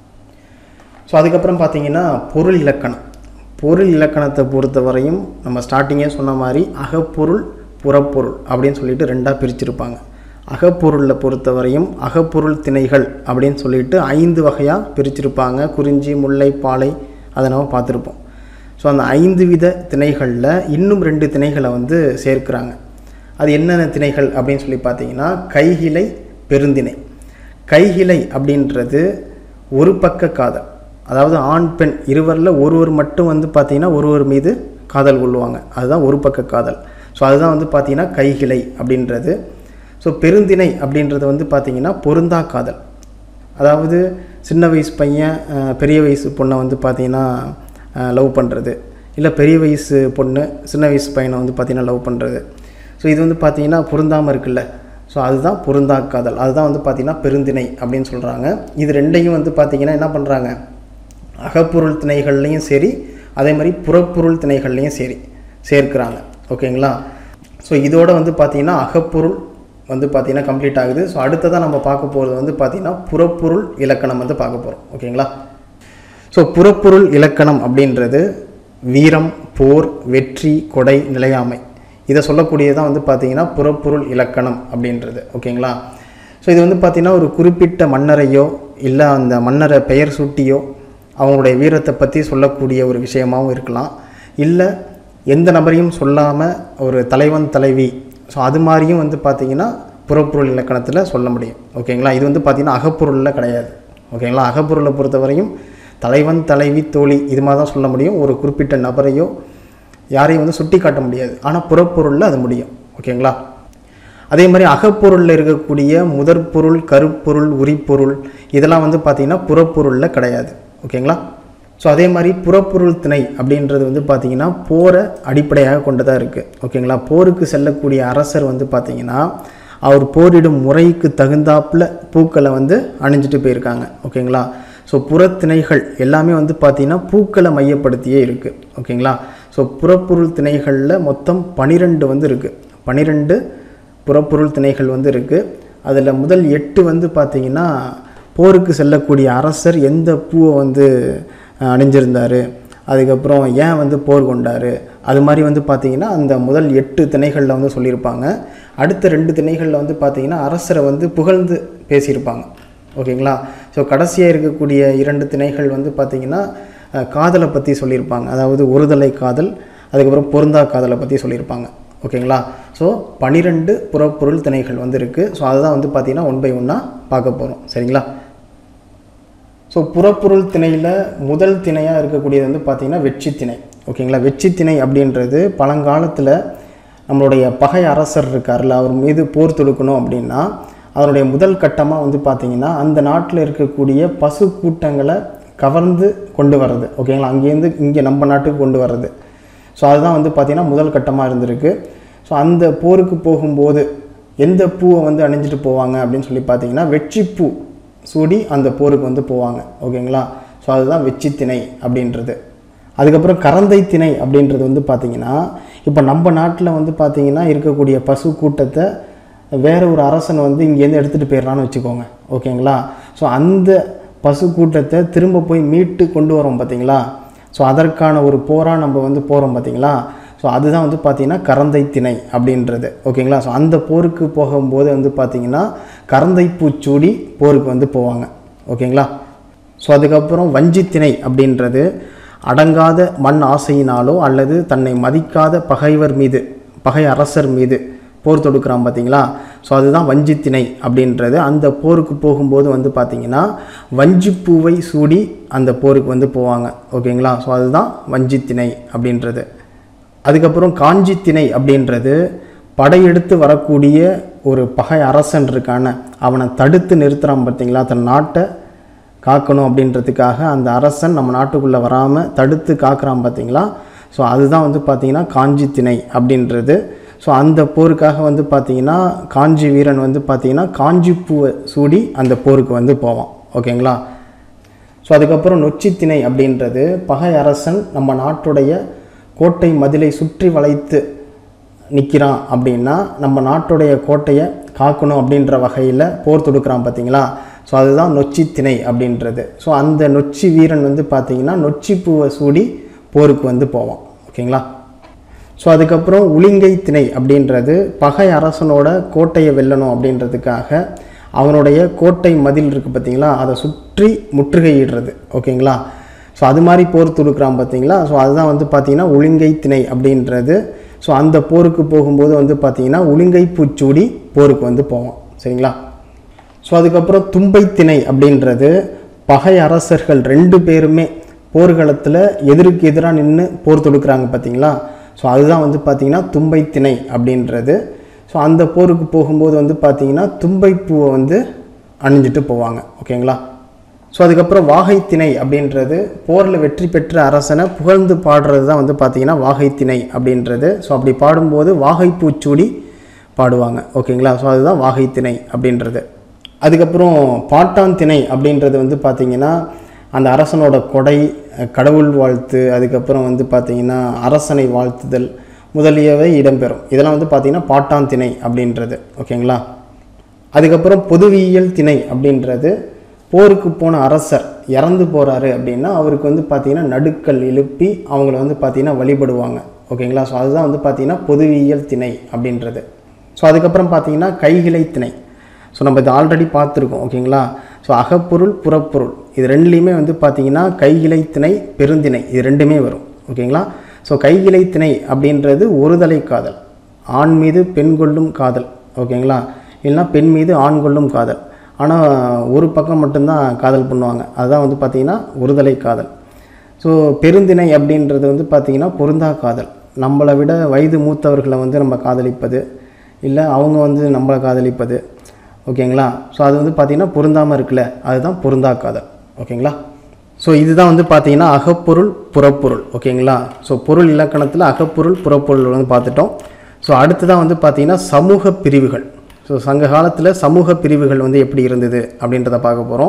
ஸோ அதுக்கப்புறம் பார்த்தீங்கன்னா பொருள் இலக்கணம் பொருள் இலக்கணத்தை பொறுத்தவரையும் நம்ம ஸ்டார்டிங்கே சொன்ன மாதிரி அகப்பொருள் புறப்பொருள் அப்படின்னு சொல்லிட்டு ரெண்டாக பிரிச்சிருப்பாங்க அகப்பொருளில் பொறுத்தவரையும் அகப்பொருள் திணைகள் அப்படின்னு சொல்லிட்டு ஐந்து வகையாக பிரிச்சிருப்பாங்க குறிஞ்சி முல்லை பாலை அதை நம்ம பார்த்துருப்போம் ஸோ அந்த ஐந்து வித திணைகளில் இன்னும் ரெண்டு திணைகளை வந்து சேர்க்குறாங்க அது என்னென்ன திணைகள் அப்படின்னு சொல்லி பார்த்தீங்கன்னா கைகிளை பெருந்திணை கைகிளை அப்படின்றது ஒரு பக்க காதல் அதாவது ஆண் பெண் இருவரில் ஒருவர் மட்டும் வந்து பார்த்தீங்கன்னா ஒருவர் மீது காதல் கொள்ளுவாங்க அதுதான் ஒரு பக்க காதல் ஸோ அதுதான் வந்து பார்த்தீங்கன்னா கைகிளை அப்படின்றது ஸோ பெருந்திணை அப்படின்றது வந்து பார்த்தீங்கன்னா பொருந்தா காதல் அதாவது சின்ன வயசு பையன் அஹ், பெரிய வயசு பொண்ணை வந்து பார்த்தீங்கன்னா லவ் பண்ணுறது இல்லை பெரிய வயசு பொண்ணு சின்ன வயசு பையனை வந்து பார்த்தீங்கன்னா லவ் பண்ணுறது ஸோ இது வந்து பார்த்தீங்கன்னா பொருந்தாமல் இருக்குல்ல ஸோ அதுதான் பொருந்தா காதல் அதுதான் வந்து பார்த்தீங்கன்னா பெருந்திணை அப்படின்னு சொல்கிறாங்க இது ரெண்டையும் வந்து பார்த்தீங்கன்னா என்ன பண்ணுறாங்க அகப்பொருள் திணைகள்லையும் சரி அதே மாதிரி புறப்பொருள் திணைகள்லையும் சரி சேர்க்கிறாங்க ஓகேங்களா ஸோ இதோட வந்து பார்த்தீங்கன்னா அகப்பொருள் வந்து பார்த்தீங்கன்னா கம்ப்ளீட் ஆகுது ஸோ அடுத்ததாக நம்ம பார்க்க போகிறது வந்து பார்த்தீங்கன்னா புறப்பொருள் இலக்கணம் வந்து பார்க்க போகிறோம் ஓகேங்களா ஸோ புறப்பொருள் இலக்கணம் அப்படின்றது வீரம் போர் வெற்றி கொடை நிலையாமை இதை சொல்லக்கூடியதான் வந்து பார்த்தீங்கன்னா புறப்பொருள் இலக்கணம் அப்படின்றது ஓகேங்களா ஸோ இது வந்து பார்த்தீங்கன்னா ஒரு குறிப்பிட்ட மன்னரையோ இல்லை அந்த மன்னரை பெயர் சூட்டியோ அவங்களுடைய வீரத்தை பற்றி சொல்லக்கூடிய ஒரு விஷயமாகவும் இருக்கலாம் இல்லை எந்த நபரையும் சொல்லாமல் ஒரு தலைவன் தலைவி ஸோ அது மாதிரியும் வந்து பார்த்தீங்கன்னா புறப்பொருள் இலக்கணத்தில் சொல்ல முடியும் ஓகேங்களா இது வந்து பார்த்தீங்கன்னா அகப்பொருளில் கிடையாது ஓகேங்களா அகப்பொருளை பொறுத்தவரையும் தலைவன் தலைவி தோழி இது மாதிரி தான் சொல்ல முடியும் ஒரு குறிப்பிட்ட நபரையோ யாரையும் வந்து சுட்டி காட்ட முடியாது ஆனால் புறப்பொருளில் அது முடியும் ஓகேங்களா அதே மாதிரி அகப்பொருளில் இருக்கக்கூடிய முதற்பொருள் கருப்பொருள் உரிப்பொருள் இதெல்லாம் வந்து பார்த்திங்கன்னா புறப்பொருளில் கிடையாது ஓகேங்களா ஸோ அதே மாதிரி புறப்பொருள் திணை அப்படின்றது வந்து பார்த்திங்கன்னா போரை அடிப்படையாக கொண்டதாக இருக்குது ஓகேங்களா போருக்கு செல்லக்கூடிய அரசர் வந்து பார்த்திங்கன்னா அவர் போரிடும் முறைக்கு தகுந்தாப்புல பூக்களை வந்து அணிஞ்சிட்டு போயிருக்காங்க ஓகேங்களா ஸோ புறத்திணைகள் எல்லாமே வந்து பார்த்திங்கன்னா பூக்களை மையப்படுத்தியே இருக்குது ஓகேங்களா ஸோ புறப்பொருள் திணைகளில் மொத்தம் பனிரெண்டு வந்து இருக்குது பனிரெண்டு புறப்பொருள் திணைகள் வந்து இருக்குது அதில் முதல் எட்டு வந்து பார்த்திங்கன்னா போருக்கு செல்லக்கூடிய அரசர் எந்த பூவை வந்து அஹ், அணிஞ்சிருந்தார் அதுக்கப்புறம் ஏன் வந்து போர் கொண்டார் அது மாதிரி வந்து பார்த்திங்கன்னா அந்த முதல் எட்டு திணைகளில் வந்து சொல்லியிருப்பாங்க அடுத்த ரெண்டு திணைகளில் வந்து பார்த்திங்கன்னா அரசரை வந்து புகழ்ந்து பேசியிருப்பாங்க ஓகேங்களா ஸோ கடைசியாக இருக்கக்கூடிய இரண்டு திணைகள் வந்து பார்த்திங்கன்னா அஹ், காதலை பற்றி சொல்லியிருப்பாங்க அதாவது ஒருதலை காதல் அதுக்கப்புறம் பொருந்தா காதலை பற்றி சொல்லியிருப்பாங்க ஓகேங்களா ஸோ பனிரெண்டு புறப்பொருள் திணைகள் வந்து இருக்குது ஸோ அதை தான் வந்து பார்த்திங்கன்னா ஒன் பை ஒன்னாக பார்க்க போகிறோம் சரிங்களா ஸோ புறப்பொருள் திணையில் முதல் திணையாக இருக்கக்கூடியது வந்து பார்த்திங்கன்னா வெற்றி திணை ஓகேங்களா வெற்றி திணை அப்படின்றது பழங்காலத்தில் நம்மளுடைய பகை அரசர் இருக்கார்ல அவர் மீது போர் தொடுக்கணும் அப்படின்னா அதனுடைய முதல் கட்டமாக வந்து பார்த்திங்கன்னா அந்த நாட்டில் இருக்கக்கூடிய பசு கூட்டங்களை கவர்ந்து கொண்டு வர்றது ஓகேங்களா அங்கேருந்து இங்கே நம்ம நாட்டுக்கு கொண்டு வர்றது ஸோ அதுதான் வந்து பார்த்திங்கன்னா முதல் கட்டமாக இருந்திருக்கு ஸோ அந்த போருக்கு போகும்போது எந்த பூவை வந்து அணிஞ்சிட்டு போவாங்க அப்படின்னு சொல்லி பார்த்தீங்கன்னா வெற்றிப்பூ சூடி அந்த போருக்கு வந்து போவாங்க ஓகேங்களா ஸோ அதுதான் வெச்சி திணை அப்படின்றது அதுக்கப்புறம் கரந்தை திணை அப்படின்றது வந்து பார்த்திங்கன்னா இப்போ நம்ம நாட்டில் வந்து பார்த்திங்கன்னா இருக்கக்கூடிய பசு கூட்டத்தை வேற ஒரு அரசன் வந்து இங்கேருந்து எடுத்துகிட்டு போயிடறான்னு வச்சுக்கோங்க ஓகேங்களா ஸோ அந்த பசு கூட்டத்தை திரும்ப போய் மீட்டு கொண்டு வரோம் பார்த்தீங்களா ஸோ அதற்கான ஒரு போராக நம்ம வந்து போகிறோம் பார்த்தீங்களா ஸோ அதுதான் வந்து பார்த்திங்கன்னா கரந்தை திணை அப்படின்றது ஓகேங்களா ஸோ அந்த போருக்கு போகும்போது வந்து பார்த்திங்கன்னா கரந்தை பூச்சூடி போருக்கு வந்து போவாங்க ஓகேங்களா ஸோ அதுக்கப்புறம் வஞ்சித்திணை அப்படின்றது அடங்காத மண் ஆசையினாலோ அல்லது தன்னை மதிக்காத பகைவர் மீது பகை அரசர் மீது போர் தொடுக்கிறான் பார்த்தீங்களா ஸோ அதுதான் வஞ்சித்திணை அப்படின்றது அந்த போருக்கு போகும்போது வந்து பார்த்திங்கன்னா வஞ்சிப்பூவை சூடி அந்த போருக்கு வந்து போவாங்க ஓகேங்களா ஸோ அதுதான் வஞ்சித்திணை அப்படின்றது அதுக்கப்புறம் காஞ்சி திணை அப்படின்றது படையெடுத்து வரக்கூடிய ஒரு பகை அரசன் இருக்கான அவனை தடுத்து நிறுத்துறான் பார்த்தீங்களா தன் நாட்டை காக்கணும் அப்படின்றதுக்காக அந்த அரசன் நம்ம நாட்டுக்குள்ளே வராமல் தடுத்து காக்குறான் பார்த்தீங்களா ஸோ அதுதான் வந்து பார்த்திங்கன்னா காஞ்சி திணை அப்படின்றது ஸோ அந்த போருக்காக வந்து பார்த்திங்கன்னா காஞ்சி வீரன் வந்து பார்த்திங்கன்னா காஞ்சி பூவை சூடி அந்த போருக்கு வந்து போவான் ஓகேங்களா ஸோ அதுக்கப்புறம் நொச்சித்திணை அப்படின்றது பகை அரசன் நம்ம நாட்டுடைய கோட்டை மதிலை சுற்றி வளைத்து நிற்கிறான் அப்படின்னா நம்ம நாட்டுடைய கோட்டையை காக்கணும் அப்படின்ற வகையில் போர் தொடுக்கிறான் பார்த்தீங்களா ஸோ அதுதான் நொச்சி திணை அப்படின்றது ஸோ அந்த நொச்சி வீரன் வந்து பார்த்தீங்கன்னா நொச்சி பூவை சூடி போருக்கு வந்து போவான் ஓகேங்களா ஸோ அதுக்கப்புறம் உளிங்கை திணை அப்படின்றது பகை அரசனோட கோட்டையை வெல்லணும் அப்படின்றதுக்காக அவனுடைய கோட்டை மதில் இருக்குது பார்த்தீங்களா அதை சுற்றி முற்றுகையிடுறது ஓகேங்களா ஸோ அது மாதிரி போர் தொடுக்கிறான் பார்த்தீங்களா ஸோ அதுதான் வந்து பார்த்தீங்கன்னா உளிங்கை திணை அப்படின்றது ஸோ அந்த போருக்கு போகும்போது வந்து பார்த்தீங்கன்னா உளிங்கை பூச்சூடி போருக்கு வந்து போவான் சரிங்களா ஸோ அதுக்கப்புறம் தும்பை திணை அப்படின்றது பகை அரசர்கள் ரெண்டு பேருமே போர்க்களத்தில் எதிருக்கு எதிராக நின்று போர் தொடுக்கிறாங்க பார்த்தீங்களா ஸோ அதுதான் வந்து பார்த்தீங்கன்னா தும்பை திணை அப்படின்றது ஸோ அந்த போருக்கு போகும்போது வந்து பார்த்தீங்கன்னா தும்பை பூவை வந்து அணிஞ்சிட்டு போவாங்க ஓகேங்களா ஸோ அதுக்கப்புறம் வாகை திணை அப்படின்றது போரில் வெற்றி பெற்ற அரசனை புகழ்ந்து பாடுறது தான் வந்து பார்த்தீங்கன்னா வாகை திணை அப்படின்றது ஸோ அப்படி பாடும்போது வாகை பூச்சூடி பாடுவாங்க ஓகேங்களா ஸோ அதுதான் வாகை திணை அப்படின்றது அதுக்கப்புறம் பாட்டான் திணை அப்படின்றது வந்து பார்த்திங்கன்னா அந்த அரசனோட கொடை அஹ், கடவுள் வாழ்த்து அதுக்கப்புறம் வந்து பார்த்திங்கன்னா அரசனை வாழ்த்துதல் முதலியவை இடம்பெறும் இதெல்லாம் வந்து பார்த்திங்கன்னா பாட்டான் திணை அப்படின்றது ஓகேங்களா அதுக்கப்புறம் பொதுவியல் திணை அப்படின்றது போருக்கு போன அரசர் இறந்து போகிறாரு அப்படின்னா அவருக்கு வந்து பார்த்திங்கன்னா நடுக்கல் எழுப்பி அவங்கள வந்து பார்த்திங்கன்னா வழிபடுவாங்க ஓகேங்களா ஸோ அதுதான் வந்து பார்த்திங்கன்னா பொதுவியல் திணை அப்படின்றது ஸோ அதுக்கப்புறம் பார்த்திங்கன்னா கைகிளை திணை ஸோ நம்ம இது ஆல்ரெடி பார்த்துருக்கோம் ஓகேங்களா ஸோ அகப்பொருள் புறப்பொருள் இது ரெண்டுலேயுமே வந்து பார்த்திங்கன்னா கைகிளை திணை பெருந்திணை இது ரெண்டுமே வரும் ஓகேங்களா ஸோ கைகிளை திணை அப்படின்றது ஒருதலை காதல் ஆண் மீது பெண் கொள்ளும் காதல் ஓகேங்களா இல்லைன்னா பெண் மீது ஆண் கொள்ளும் காதல் ஆனால் ஒரு பக்கம் மட்டும்தான் காதல் பண்ணுவாங்க அதுதான் வந்து பார்த்திங்கன்னா ஒருதலை காதல் ஸோ பெருந்திணை அப்படின்றது வந்து பார்த்திங்கன்னா பொருந்தா காதல் நம்மளை விட வயது மூத்தவர்களை வந்து நம்ம காதலிப்பது இல்லை அவங்க வந்து நம்மளை காதலிப்பது ஓகேங்களா ஸோ அது வந்து பார்த்திங்கன்னா பொருந்தாமல் இருக்குல்ல அதுதான் பொருந்தா காதல் ஓகேங்களா ஸோ இதுதான் வந்து பார்த்தீங்கன்னா அகப்பொருள் புறப்பொருள் ஓகேங்களா ஸோ பொருள் இலக்கணத்தில் அகப்பொருள் புறப்பொருள் வந்து பார்த்துட்டோம் ஸோ அடுத்ததான் வந்து பார்த்தீங்கன்னா சமூக பிரிவுகள் ஸோ சங்க காலத்தில் சமூக பிரிவுகள் வந்து எப்படி இருந்தது அப்படின்றத பார்க்க போகிறோம்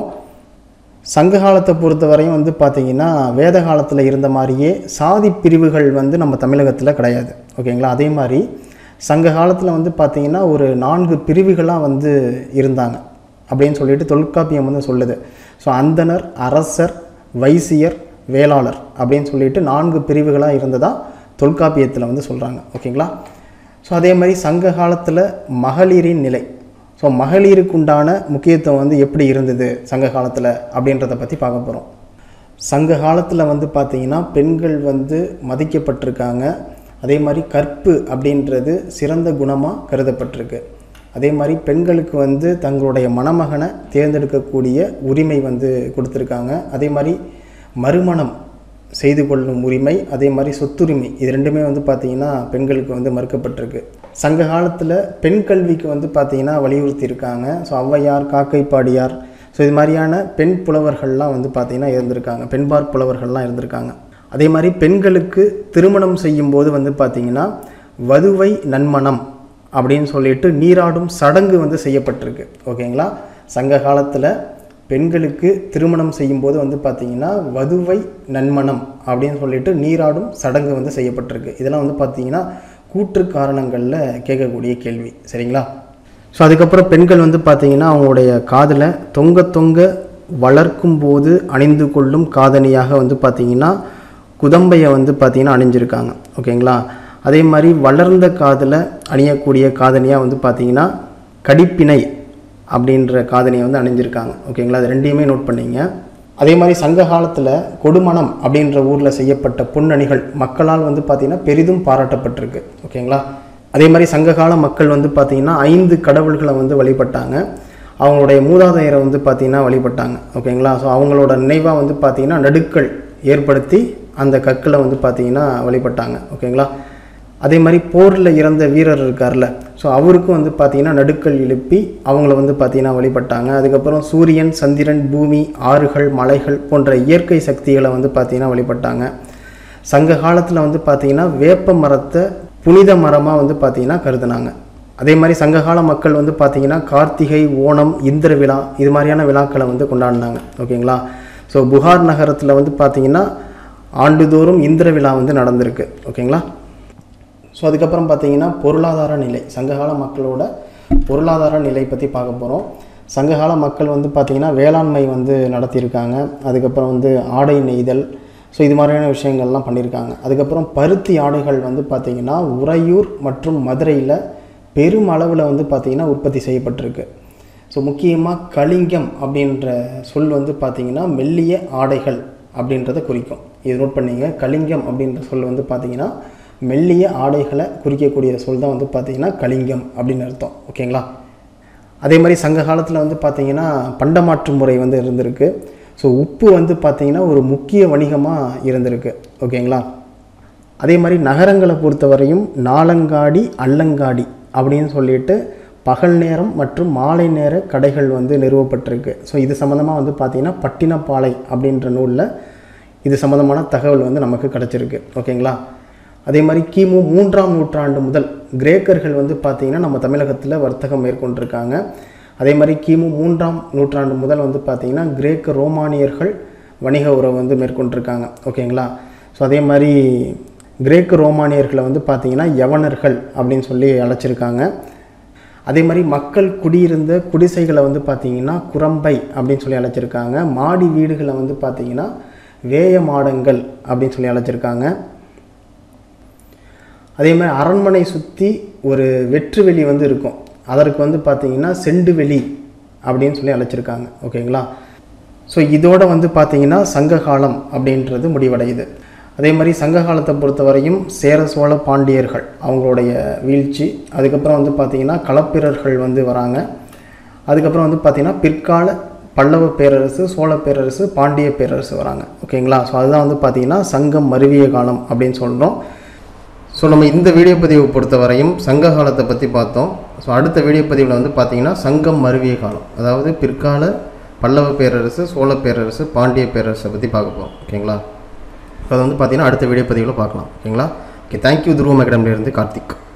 சங்க காலத்தை பொறுத்தவரையும் வந்து பார்த்திங்கன்னா வேத காலத்தில் இருந்த மாதிரியே சாதி பிரிவுகள் வந்து நம்ம தமிழகத்தில் கிடையாது ஓகேங்களா அதே மாதிரி சங்க காலத்தில் வந்து பார்த்திங்கன்னா ஒரு நான்கு பிரிவுகளாக வந்து இருந்தாங்க அப்படின்னு சொல்லிட்டு தொல்காப்பியம் வந்து சொல்லுது ஸோ அந்தனர் அரசர் வைசியர் வேளாளர் அப்படின்னு சொல்லிட்டு நான்கு பிரிவுகளாக இருந்ததா தொல்காப்பியத்தில் வந்து சொல்கிறாங்க ஓகேங்களா ஸோ அதே மாதிரி சங்க காலத்தில் மகளிரின் நிலை ஸோ மகளிருக்கு உண்டான முக்கியத்துவம் வந்து எப்படி இருந்தது சங்க காலத்தில் அப்படின்றத பற்றி பார்க்க போகிறோம் சங்க காலத்தில் வந்து பார்த்திங்கன்னா பெண்கள் வந்து மதிக்கப்பட்டிருக்காங்க அதே மாதிரி கற்பு அப்படின்றது சிறந்த குணமாக கருதப்பட்டிருக்கு அதே மாதிரி பெண்களுக்கு வந்து தங்களுடைய மணமகனை தேர்ந்தெடுக்கக்கூடிய உரிமை வந்து கொடுத்துருக்காங்க அதே மாதிரி மறுமணம் செய்து கொள்ளும் உரிமை அதே மாதிரி சொத்துரிமை இது ரெண்டுமே வந்து பார்த்திங்கன்னா பெண்களுக்கு வந்து மறுக்கப்பட்டிருக்கு சங்க காலத்தில் பெண் கல்விக்கு வந்து பார்த்திங்கன்னா வலியுறுத்தி இருக்காங்க ஸோ ஔவையார் காக்கைப்பாடியார் ஸோ இது மாதிரியான பெண் புலவர்கள்லாம் வந்து பார்த்திங்கன்னா இருந்திருக்காங்க பெண்பார் புலவர்கள்லாம் இருந்திருக்காங்க அதே மாதிரி பெண்களுக்கு திருமணம் செய்யும்போது வந்து பார்த்திங்கன்னா வதுவை நன்மணம் அப்படின்னு சொல்லிட்டு நீராடும் சடங்கு வந்து செய்யப்பட்டிருக்கு ஓகேங்களா சங்க காலத்தில் பெண்களுக்கு திருமணம் செய்யும்போது வந்து பார்த்திங்கன்னா வதுவை நன்மணம் அப்படின்னு சொல்லிட்டு நீராடும் சடங்கு வந்து செய்யப்பட்டிருக்கு இதெல்லாம் வந்து பார்த்திங்கன்னா கூற்று காரணங்களில் கேட்கக்கூடிய கேள்வி சரிங்களா ஸோ அதுக்கப்புறம் பெண்கள் வந்து பார்த்திங்கன்னா அவங்களுடைய காதில் தொங்க தொங்க வளர்க்கும் போது அணிந்து கொள்ளும் காதணியாக வந்து பார்த்திங்கன்னா குதம்பையை வந்து பார்த்திங்கன்னா அணிஞ்சிருக்காங்க ஓகேங்களா அதே மாதிரி வளர்ந்த காதில் அணியக்கூடிய காதணியாக வந்து பார்த்திங்கன்னா கடிப்பிணை அப்படின்ற காதணியை வந்து அணிஞ்சிருக்காங்க ஓகேங்களா அது ரெண்டையுமே நோட் பண்ணிங்க அதே மாதிரி சங்க காலத்தில் கொடுமணம் அப்படின்ற ஊரில் செய்யப்பட்ட பொன்னணிகள் மக்களால் வந்து பார்த்திங்கன்னா பெரிதும் பாராட்டப்பட்டிருக்கு ஓகேங்களா அதே மாதிரி சங்ககால மக்கள் வந்து பார்த்திங்கன்னா ஐந்து கடவுள்களை வந்து வழிபட்டாங்க அவங்களுடைய மூதாதையரை வந்து பார்த்திங்கன்னா வழிபட்டாங்க ஓகேங்களா ஸோ அவங்களோட நினைவாக வந்து பார்த்திங்கன்னா நடுக்கல் ஏற்படுத்தி அந்த கற்களை வந்து பார்த்திங்கன்னா வழிபட்டாங்க ஓகேங்களா அதே மாதிரி போரில் இறந்த வீரர் இருக்கார்ல ஸோ அவருக்கும் வந்து பார்த்திங்கன்னா நடுக்கல் எழுப்பி அவங்கள வந்து பார்த்திங்கன்னா வழிபட்டாங்க அதுக்கப்புறம் சூரியன் சந்திரன் பூமி ஆறுகள் மலைகள் போன்ற இயற்கை சக்திகளை வந்து பார்த்திங்கன்னா வழிபட்டாங்க சங்க காலத்தில் வந்து பார்த்திங்கன்னா வேப்ப மரத்தை புனித மரமாக வந்து பார்த்திங்கன்னா கருதுனாங்க அதே மாதிரி சங்ககால மக்கள் வந்து பார்த்திங்கன்னா கார்த்திகை ஓணம் இந்திர விழா இது மாதிரியான விழாக்களை வந்து கொண்டாடினாங்க ஓகேங்களா ஸோ புகார் நகரத்தில் வந்து பார்த்திங்கன்னா ஆண்டுதோறும் இந்திர விழா வந்து நடந்திருக்கு ஓகேங்களா ஸோ அதுக்கப்புறம் பார்த்தீங்கன்னா பொருளாதார நிலை சங்ககால மக்களோட பொருளாதார நிலை பற்றி பார்க்க போகிறோம் சங்ககால மக்கள் வந்து பார்த்திங்கன்னா வேளாண்மை வந்து நடத்தியிருக்காங்க அதுக்கப்புறம் வந்து ஆடை நெய்தல் ஸோ இது மாதிரியான விஷயங்கள்லாம் பண்ணியிருக்காங்க அதுக்கப்புறம் பருத்தி ஆடைகள் வந்து பார்த்திங்கன்னா உறையூர் மற்றும் மதுரையில் பெரும் அளவில் வந்து பார்த்திங்கன்னா உற்பத்தி செய்யப்பட்டிருக்கு ஸோ முக்கியமாக கலிங்கம் அப்படின்ற சொல் வந்து பார்த்திங்கன்னா மெல்லிய ஆடைகள் அப்படின்றத குறிக்கும் இது நோட் பண்ணிங்க கலிங்கம் அப்படின்ற சொல் வந்து பார்த்திங்கன்னா மெல்லிய ஆடைகளை குறிக்கக்கூடிய சொல் தான் வந்து பார்த்திங்கன்னா கலிங்கம் அப்படின்னு அர்த்தம் ஓகேங்களா அதே மாதிரி சங்க காலத்தில் வந்து பார்த்திங்கன்னா பண்டமாற்று முறை வந்து இருந்திருக்கு ஸோ உப்பு வந்து பார்த்திங்கன்னா ஒரு முக்கிய வணிகமாக இருந்திருக்கு ஓகேங்களா அதே மாதிரி நகரங்களை பொறுத்தவரையும் நாலங்காடி அல்லங்காடி அப்படின்னு சொல்லிட்டு பகல் நேரம் மற்றும் மாலை நேர கடைகள் வந்து நிறுவப்பட்டிருக்கு ஸோ இது சம்மந்தமாக வந்து பார்த்திங்கன்னா பட்டினப்பாலை அப்படின்ற நூலில் இது சம்மந்தமான தகவல் வந்து நமக்கு கிடச்சிருக்கு ஓகேங்களா அதே மாதிரி கிமு மூன்றாம் நூற்றாண்டு முதல் கிரேக்கர்கள் வந்து பார்த்திங்கன்னா நம்ம தமிழகத்தில் வர்த்தகம் மேற்கொண்டிருக்காங்க அதே மாதிரி கிமு மூன்றாம் நூற்றாண்டு முதல் வந்து பார்த்திங்கன்னா கிரேக்க ரோமானியர்கள் வணிக உறவு வந்து மேற்கொண்டிருக்காங்க ஓகேங்களா ஸோ அதே மாதிரி கிரேக்க ரோமானியர்களை வந்து பார்த்திங்கன்னா யவனர்கள் அப்படின்னு சொல்லி அழைச்சிருக்காங்க அதே மாதிரி மக்கள் குடியிருந்த குடிசைகளை வந்து பார்த்திங்கன்னா குரம்பை அப்படின்னு சொல்லி அழைச்சிருக்காங்க மாடி வீடுகளை வந்து பார்த்திங்கன்னா வேய மாடங்கள் அப்படின்னு சொல்லி அழைச்சிருக்காங்க அதே மாதிரி அரண்மனை சுற்றி ஒரு வெற்று வெளி வந்து இருக்கும் அதற்கு வந்து பார்த்திங்கன்னா செண்டு வெளி அப்படின்னு சொல்லி அழைச்சிருக்காங்க ஓகேங்களா ஸோ இதோட வந்து பார்த்திங்கன்னா சங்க காலம் அப்படின்றது முடிவடையுது அதே மாதிரி சங்க காலத்தை பொறுத்தவரையும் சேர சோழ பாண்டியர்கள் அவங்களுடைய வீழ்ச்சி அதுக்கப்புறம் வந்து பார்த்திங்கன்னா களப்பிரர்கள் வந்து வராங்க அதுக்கப்புறம் வந்து பார்த்திங்கன்னா பிற்கால பல்லவ பேரரசு சோழ பேரரசு பாண்டிய பேரரசு வராங்க ஓகேங்களா ஸோ அதுதான் வந்து பார்த்திங்கன்னா சங்கம் மருவிய காலம் அப்படின்னு சொல்கிறோம் ஸோ நம்ம இந்த வீடியோ பதிவை பொறுத்தவரையும் சங்க காலத்தை பற்றி பார்த்தோம் ஸோ அடுத்த வீடியோ பதிவில் வந்து பார்த்திங்கன்னா சங்கம் மருவிய காலம் அதாவது பிற்கால பல்லவ பேரரசு சோழ பேரரசு பாண்டிய பேரரசை பற்றி பார்க்க போகிறோம் ஓகேங்களா இப்போ அது வந்து பார்த்திங்கன்னா அடுத்த வீடியோ பதிவில் பார்க்கலாம் ஓகேங்களா ஓகே தேங்க்யூ துருவம் அகாடமிலேருந்து கார்த்திக்